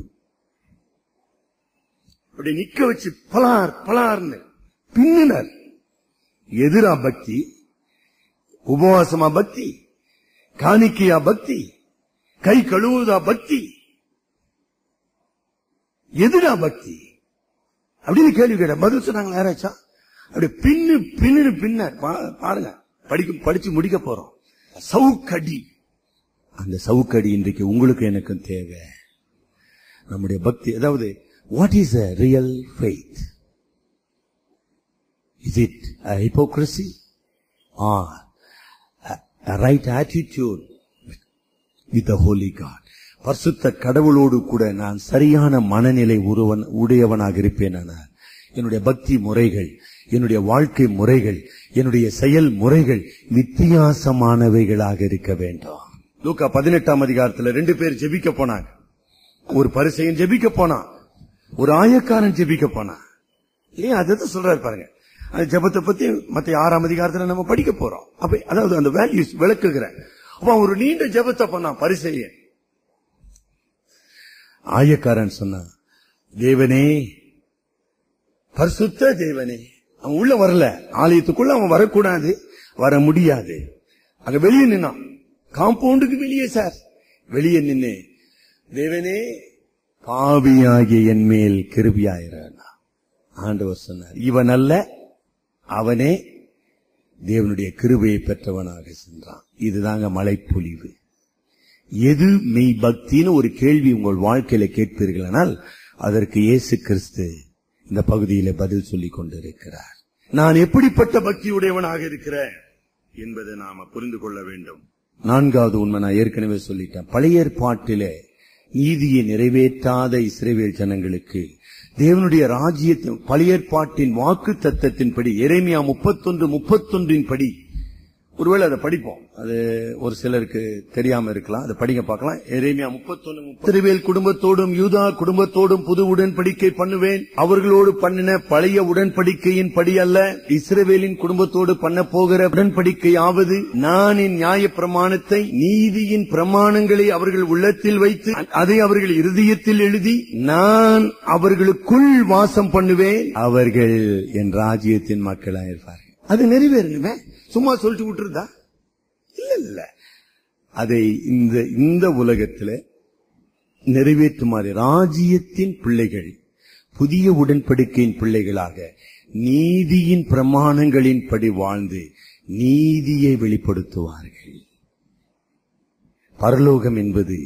அப்படி நிக்க வச்சு பலார் பலார்னு பின்னினர் எதிரா பக்தி உபவாசமா பக்தி காணிக்கையா பக்தி கை கழுவுதா பக்தி எதுடா பக்தி அப்படின்னு கேள்வி கேட்ட பதில் சொன்னாங்க யாராச்சா அப்படி பின்னு பின்னு பின்ன பா- பாருங்க படிக்க படிச்சு முடிக்க போறோம் சவுக்கடி அந்த சவுக்கடி இன்றைக்கு உங்களுக்கு எனக்கும் தேவை நம்முடைய பக்தி அதாவது what is a real faith is it hypocrisy or right attitude with holy God பரிசுத்த கடவுளோடு கூட நான் சரியான மனநிலை உருவன் உடையவனாக இருப்பேன் என்னுடைய பக்தி முறைகள் என்னுடைய வாழ்க்கை முறைகள் என்னுடைய செயல் முறைகள் வித்தியாசமானவைகளாக இருக்க வேண்டும் லூக்கா பதினெட்டாம் அதிகாரத்துல ரெண்டு பேர் ஜெபிக்க போனாங்க ஒரு பரிசையன் ஜெபிக்க போனான் ஒரு ஆயக்காரன் ஜெபிக்க போனான் இல்லையா அதுதான் சொல்றாரு பாருங்க அந்த ஜெபத்தை பத்தி மத்த ஆறாம் அதிகாரத்துல நம்ம படிக்க போறோம் அப்ப அதாவது அந்த வேல்யூஸ் விளக்குகிறேன் அப்ப அவன் ஒரு நீண்ட ஜெபத்தை பண்ணான் பரிசெய்யன் ஆயக்காரன் சொன்னான் தேவனே பரிசுத்த தேவனே அவன் உள்ள வரல ஆலயத்துக்குள்ள அவன் வரக்கூடாது வர முடியாது அங்க வெளியே நின்னான் காம்பவுண்டுக்கு வெளியே சார் வெளியே நின்னு தேவனே பாவியாகிய என் மேல் கிருபியாயிரான் ஆண்டவர் சொன்னார் இவன் அல்ல அவனே தேவனுடைய கிருபையை பெற்றவனாக சென்றான் இதுதாங்க மலைப்பொழிவு எது மெய் பக்தின்னு ஒரு கேள்வி உங்கள் வாழ்க்கையில கேட்பீர்களானால் அதற்கு இயேசு கிறிஸ்து இந்த பகுதியில பதில் சொல்லிக் கொண்டிருக்கிறார் நான் எப்படிப்பட்ட பக்தியுடையவனாக இருக்கிறேன் என்பதை நாம புரிந்து கொள்ள வேண்டும் நான்காவது உண்மை நான் ஏற்கனவே சொல்லிட்டேன் பழைய ஏற்பாட்டிலே நீதியை நிறைவேற்றாத இஸ்ரேவேல் ஜனங்களுக்கு தேவனுடைய ராஜ்யத்தின் பழைய ஏற்பாட்டின் வாக்கு தத்தத்தின்படி எரேமியா முப்பத்தொன்று முப்பத்தொன்றின் படி ஒருவேளை அதை படிப்போம் அது ஒரு சிலருக்கு தெரியாம இருக்கலாம் அதை படிக்க பார்க்கலாம் எரேமியா முப்பத்தொன்னு முப்பத்திருவேல் குடும்பத்தோடும் யூதா குடும்பத்தோடும் புது உடன்படிக்கை பண்ணுவேன் அவர்களோடு பண்ணின பழைய உடன்படிக்கையின் படி அல்ல இஸ்ரவேலின் குடும்பத்தோடு பண்ண போகிற உடன்படிக்கையாவது நான் என் நியாய பிரமாணத்தை நீதியின் பிரமாணங்களை அவர்கள் உள்ளத்தில் வைத்து அதை அவர்கள் இருதயத்தில் எழுதி நான் அவர்களுக்குள் வாசம் பண்ணுவேன் அவர்கள் என் ராஜ்யத்தின் மக்களாக இருப்பார்கள் அது நிறைவேறணுமே சும்மா சொல்லிட்டு விட்டுருதா இல்ல இல்ல அதை இந்த இந்த உலகத்துல நிறைவேற்றுமாறு ராஜ்யத்தின் பிள்ளைகள் புதிய உடன்படிக்கையின் பிள்ளைகளாக நீதியின் பிரமாணங்களின்படி வாழ்ந்து நீதியை வெளிப்படுத்துவார்கள் பரலோகம் என்பது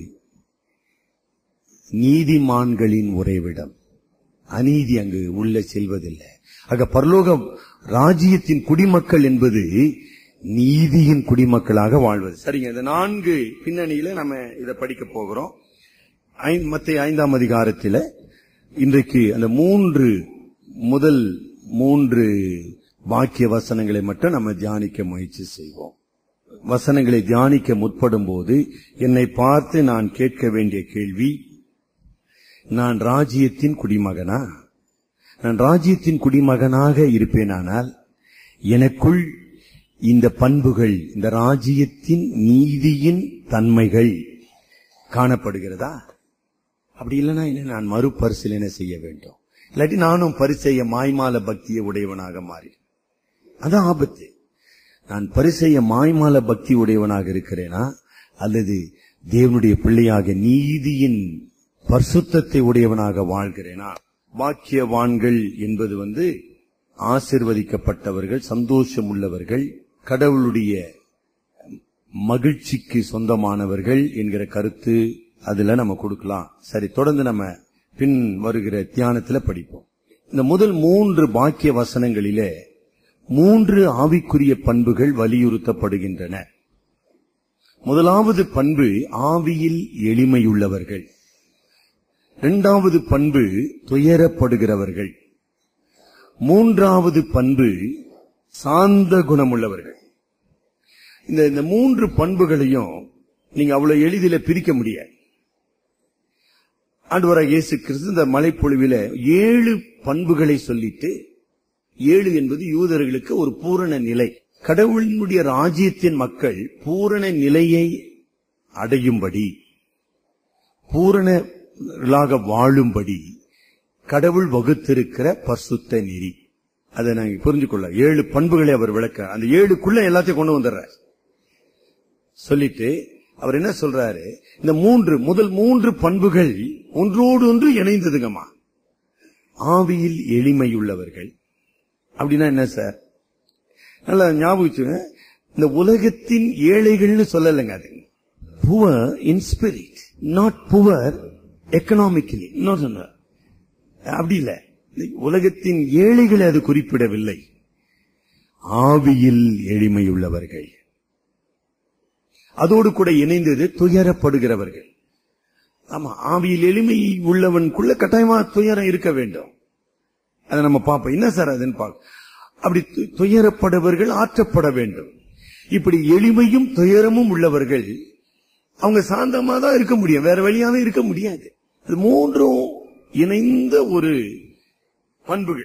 நீதிமான்களின் உறைவிடம் அநீதி அங்கு உள்ள செல்வதில்லை ஆக பரலோகம் ராஜ்யத்தின் குடிமக்கள் என்பது நீதியின் குடிமக்களாக வாழ்வது சரிங்க இந்த நான்கு பின்னணியில நம்ம இதை படிக்க போகிறோம் ஐந்து- மத்திய ஐந்தாம் அதிகாரத்தில் இன்றைக்கு அந்த மூன்று முதல் மூன்று வாக்கிய வசனங்களை மட்டும் நம்ம தியானிக்க முயற்சி செய்வோம் வசனங்களை தியானிக்க முற்படும் போது என்னை பார்த்து நான் கேட்க வேண்டிய கேள்வி நான் ராஜ்யத்தின் குடிமகனா நான் ராஜ்யத்தின் குடிமகனாக இருப்பேனானால் எனக்குள் இந்த பண்புகள் இந்த ராஜ்யத்தின் நீதியின் தன்மைகள் காணப்படுகிறதா அப்படி இல்லைன்னா என்ன நான் மறுபரிசீலனை செய்ய வேண்டும் இல்லாட்டி நானும் பரிசெய்ய மாய்மால பக்தியை உடையவனாக மாறி அதான் ஆபத்து நான் பரிசெய்ய மாய்மால பக்தி உடையவனாக இருக்கிறேனா அல்லது தேவனுடைய பிள்ளையாக நீதியின் பரிசுத்தத்தை உடையவனாக வாழ்கிறேனா பாக்கியவான்கள் என்பது வந்து ஆசிர்வதிக்கப்பட்டவர்கள் சந்தோஷம் உள்ளவர்கள் கடவுளுடைய மகிழ்ச்சிக்கு சொந்தமானவர்கள் என்கிற கருத்து அதுல நம்ம கொடுக்கலாம் சரி தொடர்ந்து நம்ம பின் வருகிற தியானத்துல படிப்போம் இந்த முதல் மூன்று பாக்கிய வசனங்களிலே மூன்று ஆவிக்குரிய பண்புகள் வலியுறுத்தப்படுகின்றன முதலாவது பண்பு ஆவியில் எளிமையுள்ளவர்கள் இரண்டாவது பண்பு துயரப்படுகிறவர்கள் மூன்றாவது பண்பு சாந்த குணமுள்ளவர்கள் இந்த இந்த மூன்று பண்புகளையும் நீங்க அவ்வளவு எளிதில பிரிக்க முடியாது ஆண்டவராக இயேசு கிறிஸ்து இந்த மலைப்பொழிவில ஏழு பண்புகளை சொல்லிட்டு ஏழு என்பது யூதர்களுக்கு ஒரு பூரண நிலை கடவுளினுடைய ராஜ்யத்தின் மக்கள் பூரண நிலையை அடையும்படி பூரணர்களாக வாழும்படி கடவுள் வகுத்திருக்கிற பரிசுத்த நெறி அதை நாங்க புரிஞ்சுக்கொள்ள ஏழு பண்புகளை அவர் விளக்க அந்த ஏழுக்குள்ள எல்லாத்தையும் கொண்டு வந்துடுறார் சொல்லிட்டு அவர் என்ன சொல்றாரு இந்த மூன்று முதல் மூன்று பண்புகள் ஒன்றோடு ஒன்று இணைந்ததுங்கம்மா ஆவியில் எளிமையுள்ளவர்கள் அப்படின்னா என்ன சார் நல்லா ஞாபகம் வச்சுங்க. இந்த உலகத்தின் ஏழைகள்னு சொல்லலைங்க அது poor in spirit not poor economically இன்னொரு அப்படி இல்ல இந்த உலகத்தின் ஏழைகளை அது குறிப்பிடவில்லை ஆவியில் எளிமையுள்ளவர்கள் அதோடு கூட இணைந்தது துயரப்படுகிறவர்கள் ஆமா ஆவியில் எளிமை உள்ளவனுக்குள்ள கட்டாயமா துயரம் இருக்க வேண்டும் அதை நம்ம பார்ப்போம் என்ன சார் அதுன்னு பார்க்க அப்படி து- துயரப்படுபவர்கள் ஆற்றப்பட வேண்டும் இப்படி எளிமையும் துயரமும் உள்ளவர்கள் அவங்க சாந்தமா தான் இருக்க முடியும் வேற வழியாவே இருக்க முடியாது அது மூன்றும் இணைந்த ஒரு பண்புகள்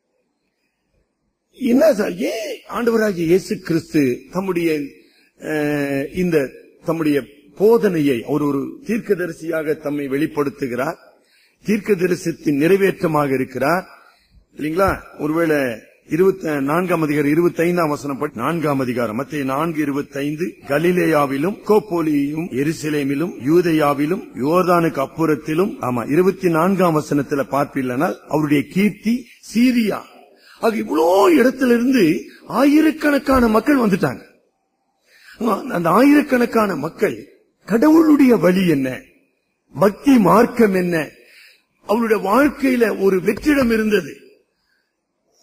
என்ன சார் ஏன் ஆண்டவராகிய இயேசு கிறிஸ்து தம்முடைய அஹ், இந்த தம்முடைய போதனையை அவர் ஒரு தீர்க்கதரிசியாக தம்மை வெளிப்படுத்துகிறார் தீர்க்கதரிசத்தின் நிறைவேற்றமாக இருக்கிறார் இல்லைங்களா ஒருவேளை இருபத்தி நான்காம் அதிகாரம் இருபத்தி ஐந்தாம் வசனம் படி நான்காம் அதிகாரம் மத்திய நான்கு இருபத்தி ஐந்து கலிலேயாவிலும் கோப்போலியும் எருசலேமிலும் யூதேயாவிலும் யோர்தானுக்கு அப்புறத்திலும் ஆமா இருபத்தி நான்காம் வசனத்துல பார்ப்பீர்களானால் அவருடைய கீர்த்தி சீரியா ஆக இவ்வளோ இடத்துல இருந்து ஆயிரக்கணக்கான மக்கள் வந்துட்டாங்க ஆமா, அந்த ஆயிரக்கணக்கான மக்கள் கடவுளுடைய வழி என்ன பக்தி மார்க்கம் என்ன அவருடைய வாழ்க்கையில ஒரு வெற்றிடம் இருந்தது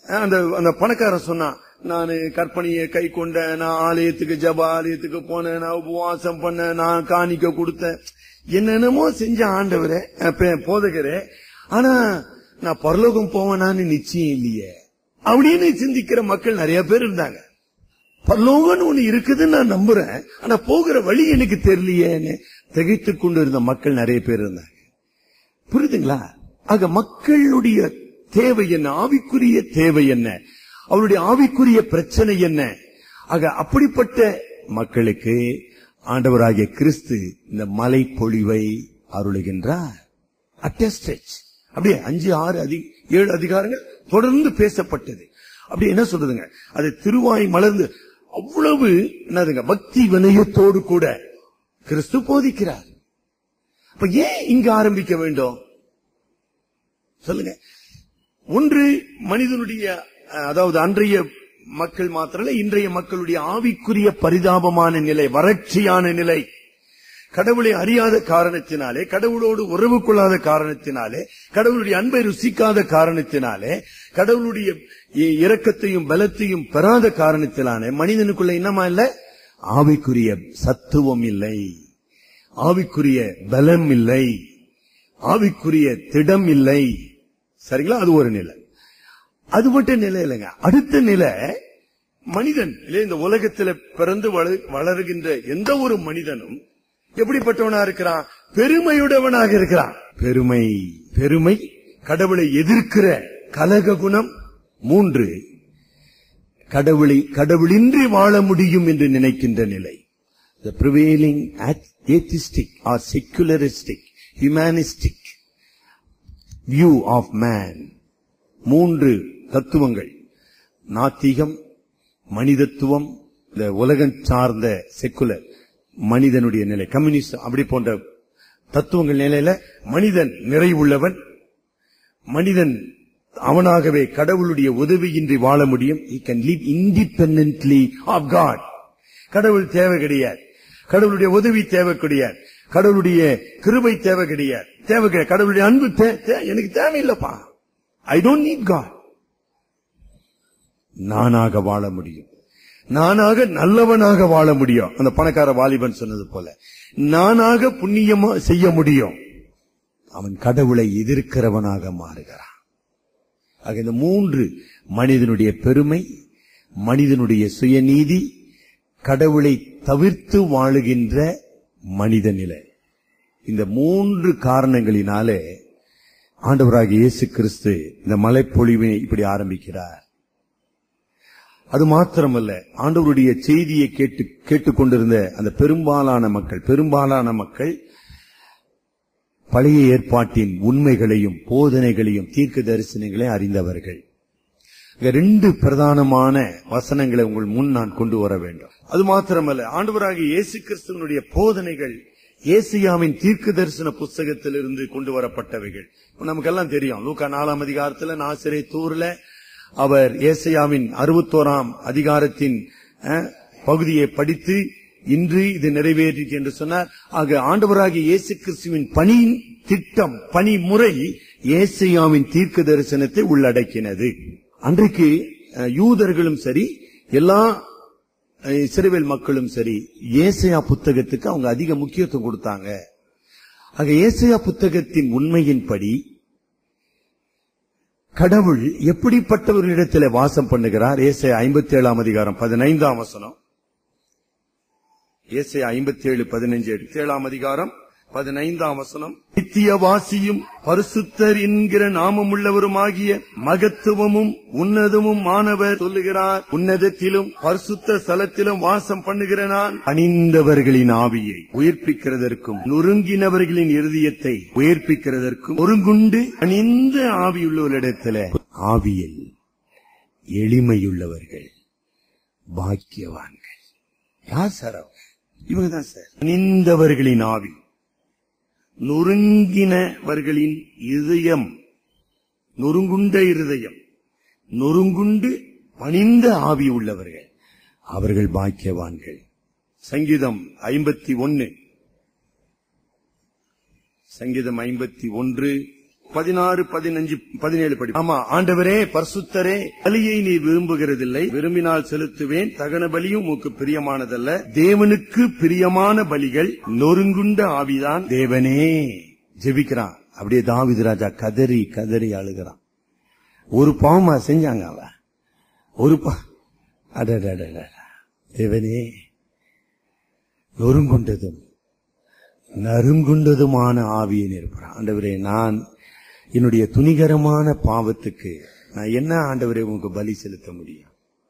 அஹ் அந்த அந்த பணக்காரன் சொன்னான் நான் கற்பனையை கை கொண்ட நான் ஆலயத்துக்கு ஜப ஆலயத்துக்கு போனேன் நான் உபவாசம் பண்ணேன் நான் காணிக்க கொடுத்தேன் என்னென்னமோ செஞ்ச ஆண்டவரே அஹ் பே- போதகரே ஆனா நான் பரலோகம் போவேனான்னு நிச்சயம் இல்லையே அப்படின்னு சிந்திக்கிற மக்கள் நிறைய பேர் இருந்தாங்க பரலோகம்னு ஒண்ணு இருக்குதுன்னு நான் நம்புறேன் ஆனா போகிற வழி எனக்கு தெரியலையேன்னு திகைத்துக் கொண்டு இருந்த மக்கள் நிறைய பேர் இருந்தாங்க புரியுதுங்களா ஆக மக்களுடைய தேவை என்ன ஆவிக்குரிய தேவை என்ன அவருடைய ஆவிக்குரிய பிரச்சனை என்ன ஆக அப்படிப்பட்ட மக்களுக்கு ஆண்டவராகிய கிறிஸ்து இந்த மலை பொழிவை அருளுகின்றார் அட்டஸ்டேஜ் அப்படியே அஞ்சு ஆறு அதி ஏழு அதிகாரங்கள் தொடர்ந்து பேசப்பட்டது அப்படி என்ன சொல்றதுங்க அது திருவாய் மலர்ந்து அவ்வளவு என்னதுங்க பக்தி வினயத்தோடு கூட கிறிஸ்து போதிக்கிறார் அப்ப ஏன் இங்க ஆரம்பிக்க வேண்டும் சொல்லுங்க ஒன்று மனிதனுடைய அஹ், அதாவது அன்றைய மக்கள் மாத்திரல இன்றைய மக்களுடைய ஆவிக்குரிய பரிதாபமான நிலை வறட்சியான நிலை கடவுளை அறியாத காரணத்தினாலே கடவுளோடு உறவு கொள்ளாத காரணத்தினாலே கடவுளுடைய அன்பை ருசிக்காத காரணத்தினாலே கடவுளுடைய இ- இரக்கத்தையும் பலத்தையும் பெறாத காரணத்தினாலே மனிதனுக்குள்ள என்னமா இல்ல ஆவிக்குரிய சத்துவம் இல்லை ஆவிக்குரிய பலம் இல்லை ஆவிக்குரிய திடம் இல்லை சரிங்களா அது ஒரு நிலை அது மட்டும் நிலை இல்லைங்க அடுத்த நிலை மனிதன் இல்லையா இந்த உலகத்துல பிறந்து வள- வளருகின்ற எந்த ஒரு மனிதனும் எப்படிப்பட்டவனா இருக்கிறான் பெருமையுடையவனாக இருக்கிறான் பெருமை பெருமை கடவுளை எதிர்க்கிற கலக குணம் மூன்று கடவுளை கடவுளின்றி வாழ முடியும் என்று நினைக்கின்ற நிலை the prevailing atheistic or secularistic humanistic view of man மூன்று தத்துவங்கள் நாத்திகம் மனிதத்துவம் இந்த உலகம் சார்ந்த செக்குலர் மனிதனுடைய நிலை கம்யூனிஸ்ட் அப்படி போன்ற தத்துவங்கள் நிலையில மனிதன் நிறைவுள்ளவன் மனிதன் அவனாகவே கடவுளுடைய உதவியின்றி வாழ முடியும் he can live independently of god கடவுள் தேவை கிடையாது கடவுளுடைய உதவி தேவை கிடையாது கடவுளுடைய கிருபை தேவை கிடையாது தேவை கிடையாது கடவுளுடைய அன்பு தே- தே- எனக்கு தேவையில்லைப்பா ஐ டோன்ட் நீட் காட் நானாக வாழ முடியும் நானாக நல்லவனாக வாழ முடியும் அந்த பணக்கார வாலிபன் சொன்னது போல நானாக புண்ணியமா செய்ய முடியும் அவன் கடவுளை எதிர்க்கிறவனாக மாறுகிறான் ஆக இந்த மூன்று மனிதனுடைய பெருமை மனிதனுடைய சுயநீதி கடவுளை தவிர்த்து வாழுகின்ற மனித நிலை இந்த மூன்று காரணங்களினாலே ஆண்டவராகிய இயேசு கிறிஸ்து இந்த மலைப்பொழிவை இப்படி ஆரம்பிக்கிறார் அது மாத்திரமல்ல ஆண்டவருடைய செய்தியை கேட்டு கேட்டுக்கொண்டிருந்த அந்த பெரும்பாலான மக்கள் பெரும்பாலான மக்கள் பழைய ஏற்பாட்டின் உண்மைகளையும் போதனைகளையும் தீர்க்க தரிசனங்களையும் அறிந்தவர்கள் இங்க ரெண்டு பிரதானமான வசனங்களை உங்கள் முன் நான் கொண்டு வர வேண்டும் அது மாத்திரமல்ல ஆண்டவராகிய இயேசு கிறிஸ்துவனுடைய போதனைகள் ஏசியாவின் தீர்க்க தரிசன புஸ்தகத்திலிருந்து கொண்டு வரப்பட்டவைகள் நமக்கெல்லாம் தெரியும் லூக்கா நாலாம் அதிகாரத்துல நாசிரை தூர்ல அவர் ஏசியாவின் அறுபத்தோராம் அதிகாரத்தின் அஹ், பகுதியை படித்து இன்று இது நிறைவேறிற்று என்று சொன்னார் ஆக ஆண்டவராகிய இயேசு கிறிஸ்துவின் பணி திட்டம் பணி முறை ஏசியாவின் தீர்க்க தரிசனத்தை உள்ளடக்கினது அன்றைக்கு அஹ், யூதர்களும் சரி எல்லா அஹ், இஸ்ரவேல் மக்களும் சரி ஏசையா புத்தகத்துக்கு அவங்க அதிக முக்கியத்துவம் கொடுத்தாங்க ஆக ஏசையா புத்தகத்தின் உண்மையின்படி கடவுள் எப்படிப்பட்டவர்களிடத்தில் வாசம் பண்ணுகிறார் ஏசையா ஐம்பத்தி ஏழாம் அதிகாரம் பதினைந்தாம் வசனம் ஏசையா ஐம்பத்தி ஏழு பதினைஞ்சு ஏழாம் அதிகாரம் பதினைந்தாம் வசனம் நித்தியவாசியும் பரிசுத்தர் என்கிற நாமமுள்ளவருமாகிய மகத்துவமும் உன்னதமும் மாணவர் சொல்லுகிறார் உன்னதத்திலும் பரிசுத்த ஸ்தலத்திலும் வாசம் பண்ணுகிற நான் அணிந்தவர்களின் ஆவியை உயிர்ப்பிக்கிறதற்கும் நொறுங்கினவர்களின் இருதயத்தை உயிர்ப்பிக்கிறதற்கும் ஒருங்குண்டு அணிந்த ஆவியுள்ளவரிடத்துல ஆவியில் எளிமையுள்ளவர்கள் பாக்கியவான்கள் யார் சார் அவங்க இவங்க தான் சார் அணிந்தவர்களின் ஆவி நொறுங்கினவர்களின் இதயம் நொறுங்குண்ட இருதயம் நொறுங்குண்டு பணிந்த ஆவி உள்ளவர்கள் அவர்கள் பாக்கியவான்கள் சங்கீதம் ஐம்பத்தி ஒன்னு சங்கீதம் ஐம்பத்தி ஒன்று பதினாறு பதினஞ்சு பதினேழு படி ஆமா ஆண்டவரே பரிசுத்தரே பலியை நீ விரும்புகிறதில்லை விரும்பினால் செலுத்துவேன் தகன பலியும் உமக்கு பிரியமானதல்ல தேவனுக்கு பிரியமான பலிகள் நொறுங்குண்ட ஆவிதான் தேவனே ஜெபிக்கிறான் அப்படியே தாவிது ராஜா கதறி கதறி அழுகிறான் ஒரு பாவமா செஞ்சாங்க அவன் ஒரு பா அடடடடட. தேவனே நொறுங்குண்டதும் நறுங்குண்டதுமான ஆவியை நிற்கிறான் ஆண்டவரே நான் என்னுடைய துணிகரமான பாவத்துக்கு நான் என்ன ஆண்டவரே உங்களுக்கு பலி செலுத்த முடியும்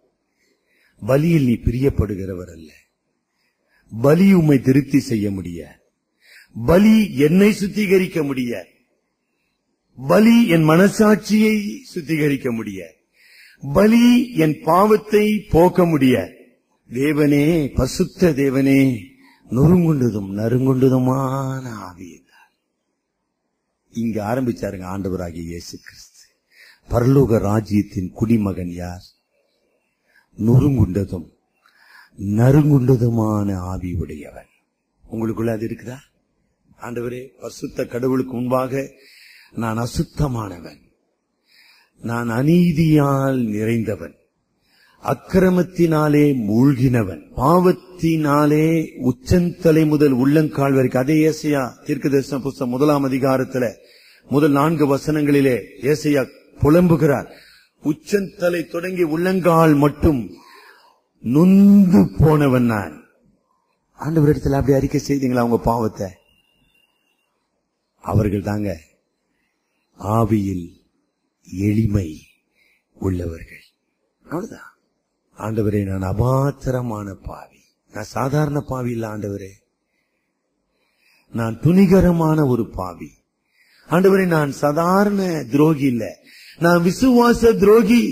பலியில் நீ பிரியப்படுகிறவர் அல்ல பலி உம்மை திருப்தி செய்ய முடிய பலி என்னை சுத்திகரிக்க முடிய பலி என் மனசாட்சியை சுத்திகரிக்க முடிய பலி என் பாவத்தை போக்க முடிய தேவனே பசுத்த தேவனே நொறுங்குண்டதும் நறுங்குண்டதுமான ஆவியத்தார் இங்க ஆரம்பிச்சாருங்க ஆண்டவராகிய இயேசு கிறிஸ்து பரலோக ராஜ்யத்தின் குடிமகன் யார் நொறுங்குண்டதும் நறுங்குண்டதுமான ஆவி உடையவன் உங்களுக்குள்ள அது இருக்குதா ஆண்டவரே பசுத்த கடவுளுக்கு முன்பாக நான் அசுத்தமானவன் நான் அநீதியால் நிறைந்தவன் அக்கிரமத்தினாலே மூழ்கினவன் பாவத்தினாலே உச்சந்தலை முதல் உள்ளங்கால் வரைக்கும் அதே ஏசையா தீர்க்கதரிசன புஸ்தகம் முதலாம் அதிகாரத்துல முதல் நான்கு வசனங்களிலே ஏசையா புலம்புகிறார் உச்சந்தலை தொடங்கி உள்ளங்கால் மட்டும் நொந்து போனவன் நான் ஆண்டவரிடத்தில் அப்படி அறிக்கை செய்தீங்களா உங்க பாவத்தை அவர்கள் தாங்க ஆவியில் எளிமை உள்ளவர்கள் அவ்வளவுதான் ஆண்டவரே நான் அபாத்திரமான பாவி நான் சாதாரண பாவி இல்ல ஆண்டவரே நான் துணிகரமான ஒரு பாவி ஆண்டவரே நான் சாதாரண துரோகி இல்ல நான் விசுவாச துரோகி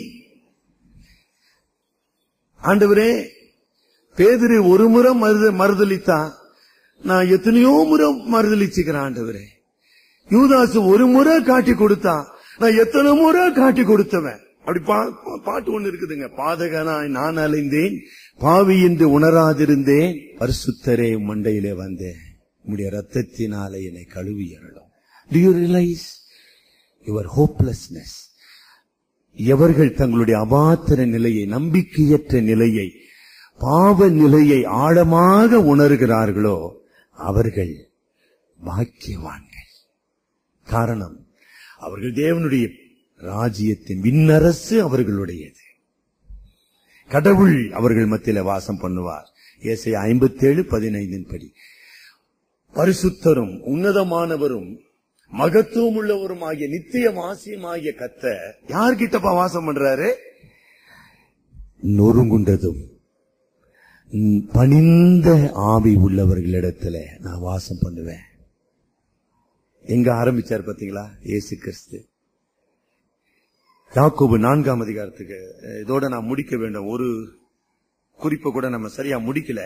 ஆண்டவரே பேதிரு ஒரு முறை மறுத மறுதளித்தான் நான் எத்தனையோ முறை மறுதளிச்சுக்கிறேன் ஆண்டவரே யூதாசு ஒரு முறை காட்டி கொடுத்தான் நான் எத்தனை முறை காட்டி கொடுத்தவன் அப்படி பா- பா- பாட்டு ஒண்ணு இருக்குதுங்க பாதகனாய் நான் அலைந்தேன் பாவி என்று உணராதிருந்தேன் பரிசுத்தரே மண்டையிலே வந்தேன் உம்முடைய ரத்தத்தினாலே என்னை கழுவி அருளும் to you realise your hopelessness எவர்கள் தங்களுடைய அபாத்திர நிலையை நம்பிக்கையற்ற நிலையை பாவ நிலையை ஆழமாக உணர்கிறார்களோ அவர்கள் பாக்கியவான்கள் காரணம் அவர்கள் தேவனுடைய ராஜ்யத்தின் விண்ணரசு அவர்களுடையது கடவுள் அவர்கள் மத்தியில வாசம் பண்ணுவார் ஏசை ஐம்பத்தேழு பதினைந்தின் படி பரிசுத்தரும் உன்னதமானவரும் மகத்துவம் உள்ளவரும் ஆகிய நித்திய வாசியமாகிய கத்த யார்கிட்டப்பா வாசம் பண்றாரு நொறுங்குண்டதும் ம், பணிந்த ஆவி உள்ளவர்களிடத்துல நான் வாசம் பண்ணுவேன் எங்க ஆரம்பிச்சார் பாத்தீங்களா இயேசு கிறிஸ்து யாக்கோபு நான்காம் அதிகாரத்துக்கு அஹ், இதோட நான் முடிக்க வேண்டும் ஒரு குறிப்பை கூட நம்ம சரியா முடிக்கல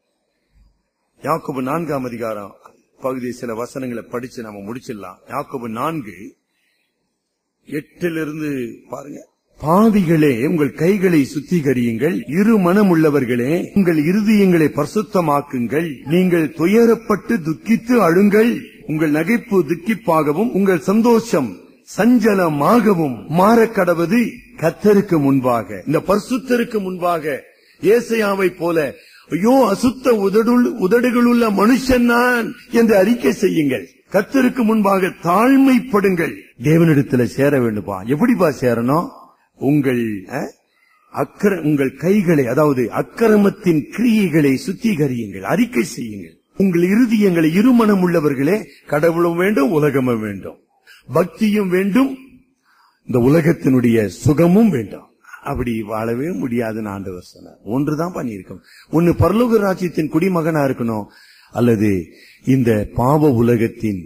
யாக்கோபு நான்காம் அதிகாரம் பகுதி சில வசனங்களை படிச்சு நம்ம முடிச்சிடலாம் யாக்கோபு நான்கு எட்டிலிருந்து பாருங்க பாவிகளே உங்கள் கைகளை சுத்திகரியுங்கள் இரு மனம் உள்ளவர்களே உங்கள் இருதயங்களை பரிசுத்தமாக்குங்கள் நீங்கள் துயரப்பட்டு துக்கித்து அழுங்கள் உங்கள் நகைப்பு துக்கிப்பாகவும் உங்கள் சந்தோஷம் சஞ்சலமாகவும் மாறக்கடவது கத்தருக்கு முன்பாக இந்த பரிசுத்தருக்கு முன்பாக ஏசையாவை போல ஐயோ அசுத்த உதடுள் உதடுகளுள்ள மனுஷன் நான் என்று அறிக்கை செய்யுங்கள் கத்தருக்கு முன்பாக தாழ்மைப்படுங்கள் தேவனிடத்துல சேர வேண்டும்பா எப்படிப்பா சேரணும் உங்கள் அஹ், அக்கர உங்கள் கைகளை அதாவது அக்கிரமத்தின் கிரியைகளை சுத்திகரியுங்கள் அறிக்கை செய்யுங்கள் உங்கள் இருதயங்களை இருமனம் உள்ளவர்களே கடவுளும் வேண்டும் உலகமும் வேண்டும் பக்தியும் வேண்டும் இந்த உலகத்தினுடைய சுகமும் வேண்டும் அப்படி வாழவே முடியாதுன்னு ஆண்டவர் சொன்னார் ஒன்றுதான் பண்ணியிருக்கோம் ஒன்னு பரலோக ராஜ்யத்தின் குடிமகனா இருக்கணும் அல்லது இந்த பாவ உலகத்தின்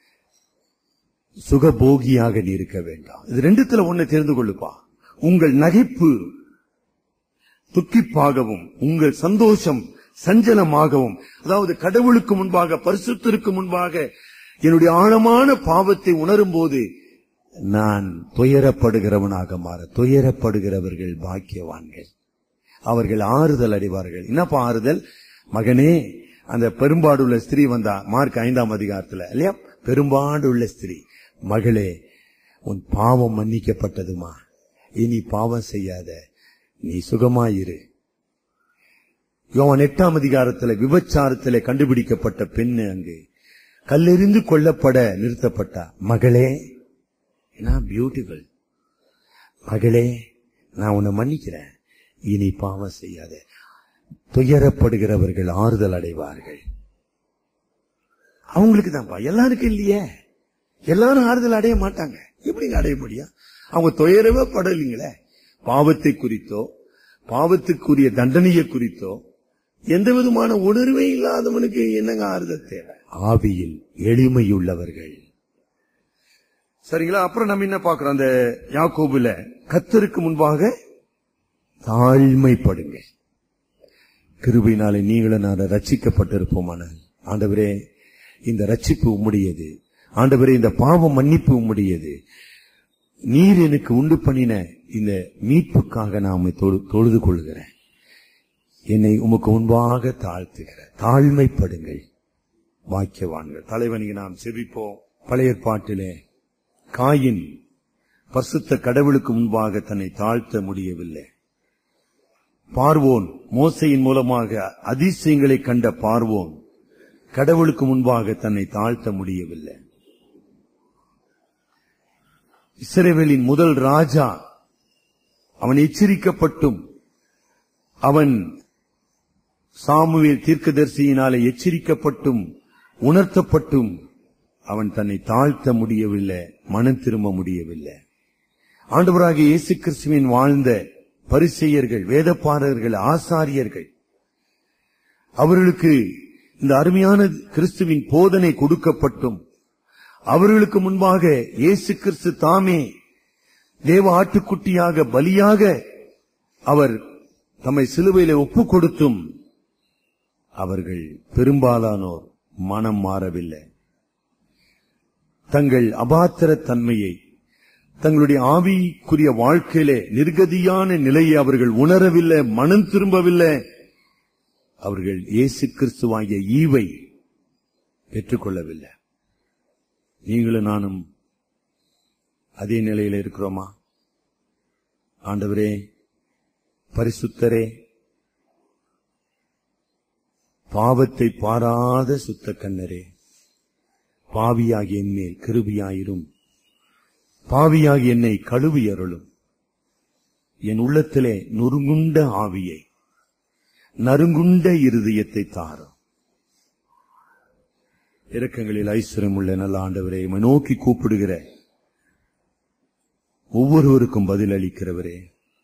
சுகபோகியாக நீ இருக்க வேண்டாம் இது ரெண்டுத்துல ஒண்ணு தெரிந்து கொள்ளுப்பா உங்கள் நகைப்பு துக்கிப்பாகவும் உங்கள் சந்தோஷம் சஞ்சலமாகவும் அதாவது கடவுளுக்கு முன்பாக பரிசுத்திற்கு முன்பாக என்னுடைய ஆழமான பாவத்தை உணரும் போது நான் துயரப்படுகிறவனாக மாற துயரப்படுகிறவர்கள் பாக்கியவான்கள் அவர்கள் ஆறுதல் அடைவார்கள் என்னப்பா ஆறுதல் மகனே அந்த பெரும்பாடுள்ள ஸ்திரீ வந்தா மார்க் ஐந்தாம் அதிகாரத்துல இல்லையா பெரும்பாடுள்ள ஸ்திரீ மகளே உன் பாவம் மன்னிக்கப்பட்டதுமா இனி பாவம் செய்யாத நீ சுகமாயிரு யோவான் எட்டாம் அதிகாரத்தில் விபச்சாரத்திலே கண்டுபிடிக்கப்பட்ட பெண்ணு அங்கு கல்லெறிந்து கொல்லப்பட நிறுத்தப்பட்டா மகளே பியூட்டிஃபுல் மகளே நான் உன்னை மன்னிக்கிறேன் இனி பாவம் செய்யாத துயரப்படுகிறவர்கள் ஆறுதல் அடைவார்கள் அவங்களுக்கு தான்ப்பா எல்லாருக்கும் இல்லையே எல்லாரும் ஆறுதல் அடைய மாட்டாங்க எப்படிங்க அடைய முடியும் அவங்க துயரவே படலைங்களே பாவத்தை குறித்தோ பாவத்துக்குரிய தண்டனையை குறித்தோ எந்த விதமான உணர்வே இல்லாதவனுக்கு என்னங்க ஆறுதல் தேவை ஆவியில் எளிமையுள்ளவர்கள் சரிங்களா அப்புறம் நம்ம என்ன பாக்குறோம் அந்த யாக்கோபுல கத்தருக்கு முன்பாக தாழ்மைப்படுங்க கிருபையினாலே நீங்களும் நான் ரட்சிக்கப்பட்டிருப்போமானால் ஆண்டவரே இந்த ரட்சிப்பு உம்முடையது ஆண்டவரே இந்த பாவம் மன்னிப்பு உம்முடையது நீர் எனக்கு உண்டு பண்ணின இந்த மீட்புக்காக நான் உம்மை தொழு- தொழுது கொள்கிறேன் என்னை உமக்கு முன்பாக தாழ்த்துகிற தாழ்மைப்படுங்கள் வாக்கியவான்கள் தலைவனிக்கு நாம் செபிப்போம் பழைய ஏற்பாட்டிலே காயின் பரிசுத்த கடவுளுக்கு முன்பாக தன்னை தாழ்த்த முடியவில்லை பார்வோன் மோசையின் மூலமாக அதிசயங்களை கண்ட பார்வோன் கடவுளுக்கு முன்பாக தன்னை தாழ்த்த முடியவில்லை இஸ்ரேவேலின் முதல் ராஜா அவன் எச்சரிக்கப்பட்டும் அவன் சாமுவேல் தீர்க்கதரிசியினாலே எச்சரிக்கப்பட்டும் உணர்த்தப்பட்டும் அவன் தன்னை தாழ்த்த முடியவில்லை மனம் திரும்ப முடியவில்லை ஆண்டவராகிய இயேசு கிறிஸ்துவின் வாழ்ந்த பரிசெயர்கள் வேதப்பாரர்கள் ஆசாரியர்கள் அவர்களுக்கு இந்த அருமையான கிறிஸ்துவின் போதனை கொடுக்கப்பட்டும் அவர்களுக்கு முன்பாக இயேசு கிறிஸ்து தாமே தேவ ஆட்டுக்குட்டியாக பலியாக அவர் தம்மை சிலுவையிலே ஒப்புக் கொடுத்தும் அவர்கள் பெரும்பாலானோர் மனம் மாறவில்லை தங்கள் அபாத்திர தன்மையை தங்களுடைய ஆவிக்குரிய வாழ்க்கையிலே நிர்கதியான நிலையை அவர்கள் உணரவில்லை மனம் திரும்பவில்லை அவர்கள் இயேசு கிறிஸ்துவாகிய ஈவை பெற்றுக்கொள்ளவில்லை நீங்களும் நானும் அதே நிலையில இருக்கிறோமா ஆண்டவரே பரிசுத்தரே பாவத்தை பாராத சுத்த கண்ணரே பாவியாகிய என்மேல் கிருபியாயிரும் பாவியாகி என்னை கழுவி அருளும் என் உள்ளத்திலே நொறுங்குண்ட ஆவியை நறுங்குண்ட இருதயத்தை தாரும் இரக்கங்களில் ஐஸ்வரம் உள்ள நல்ல ஆண்டவரே உம்மை நோக்கி கூப்பிடுகிற ஒவ்வொருவருக்கும் பதில் அளிக்கிறவரே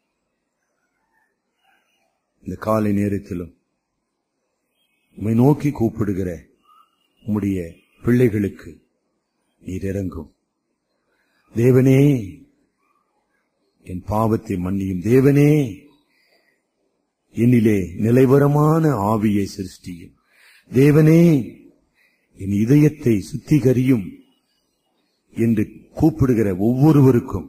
இந்த காலை நேரத்திலும் உம்மை நோக்கி கூப்பிடுகிற உம்முடைய பிள்ளைகளுக்கு நீர் இறங்கும் தேவனே என் பாவத்தை மன்னியும் தேவனே என்னிலே நிலைவரமான ஆவியை சிருஷ்டியும் தேவனே என் இதயத்தை சுத்திகரியும் என்று கூப்பிடுகிற ஒவ்வொருவருக்கும்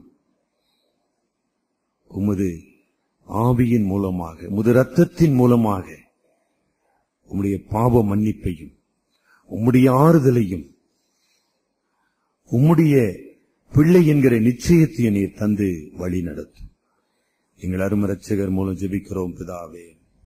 உமது ஆவியின் மூலமாக உமது ரத்தத்தின் மூலமாக உம்முடைய பாவ மன்னிப்பையும் உம்முடைய ஆறுதலையும் உம்முடைய பிள்ளை என்கிற நிச்சயத்தை நீர் தந்து வழி நடத்தும் எங்கள் அருமரட்சகர் மூலம் ஜெபிக்கிறோம் பிதாவே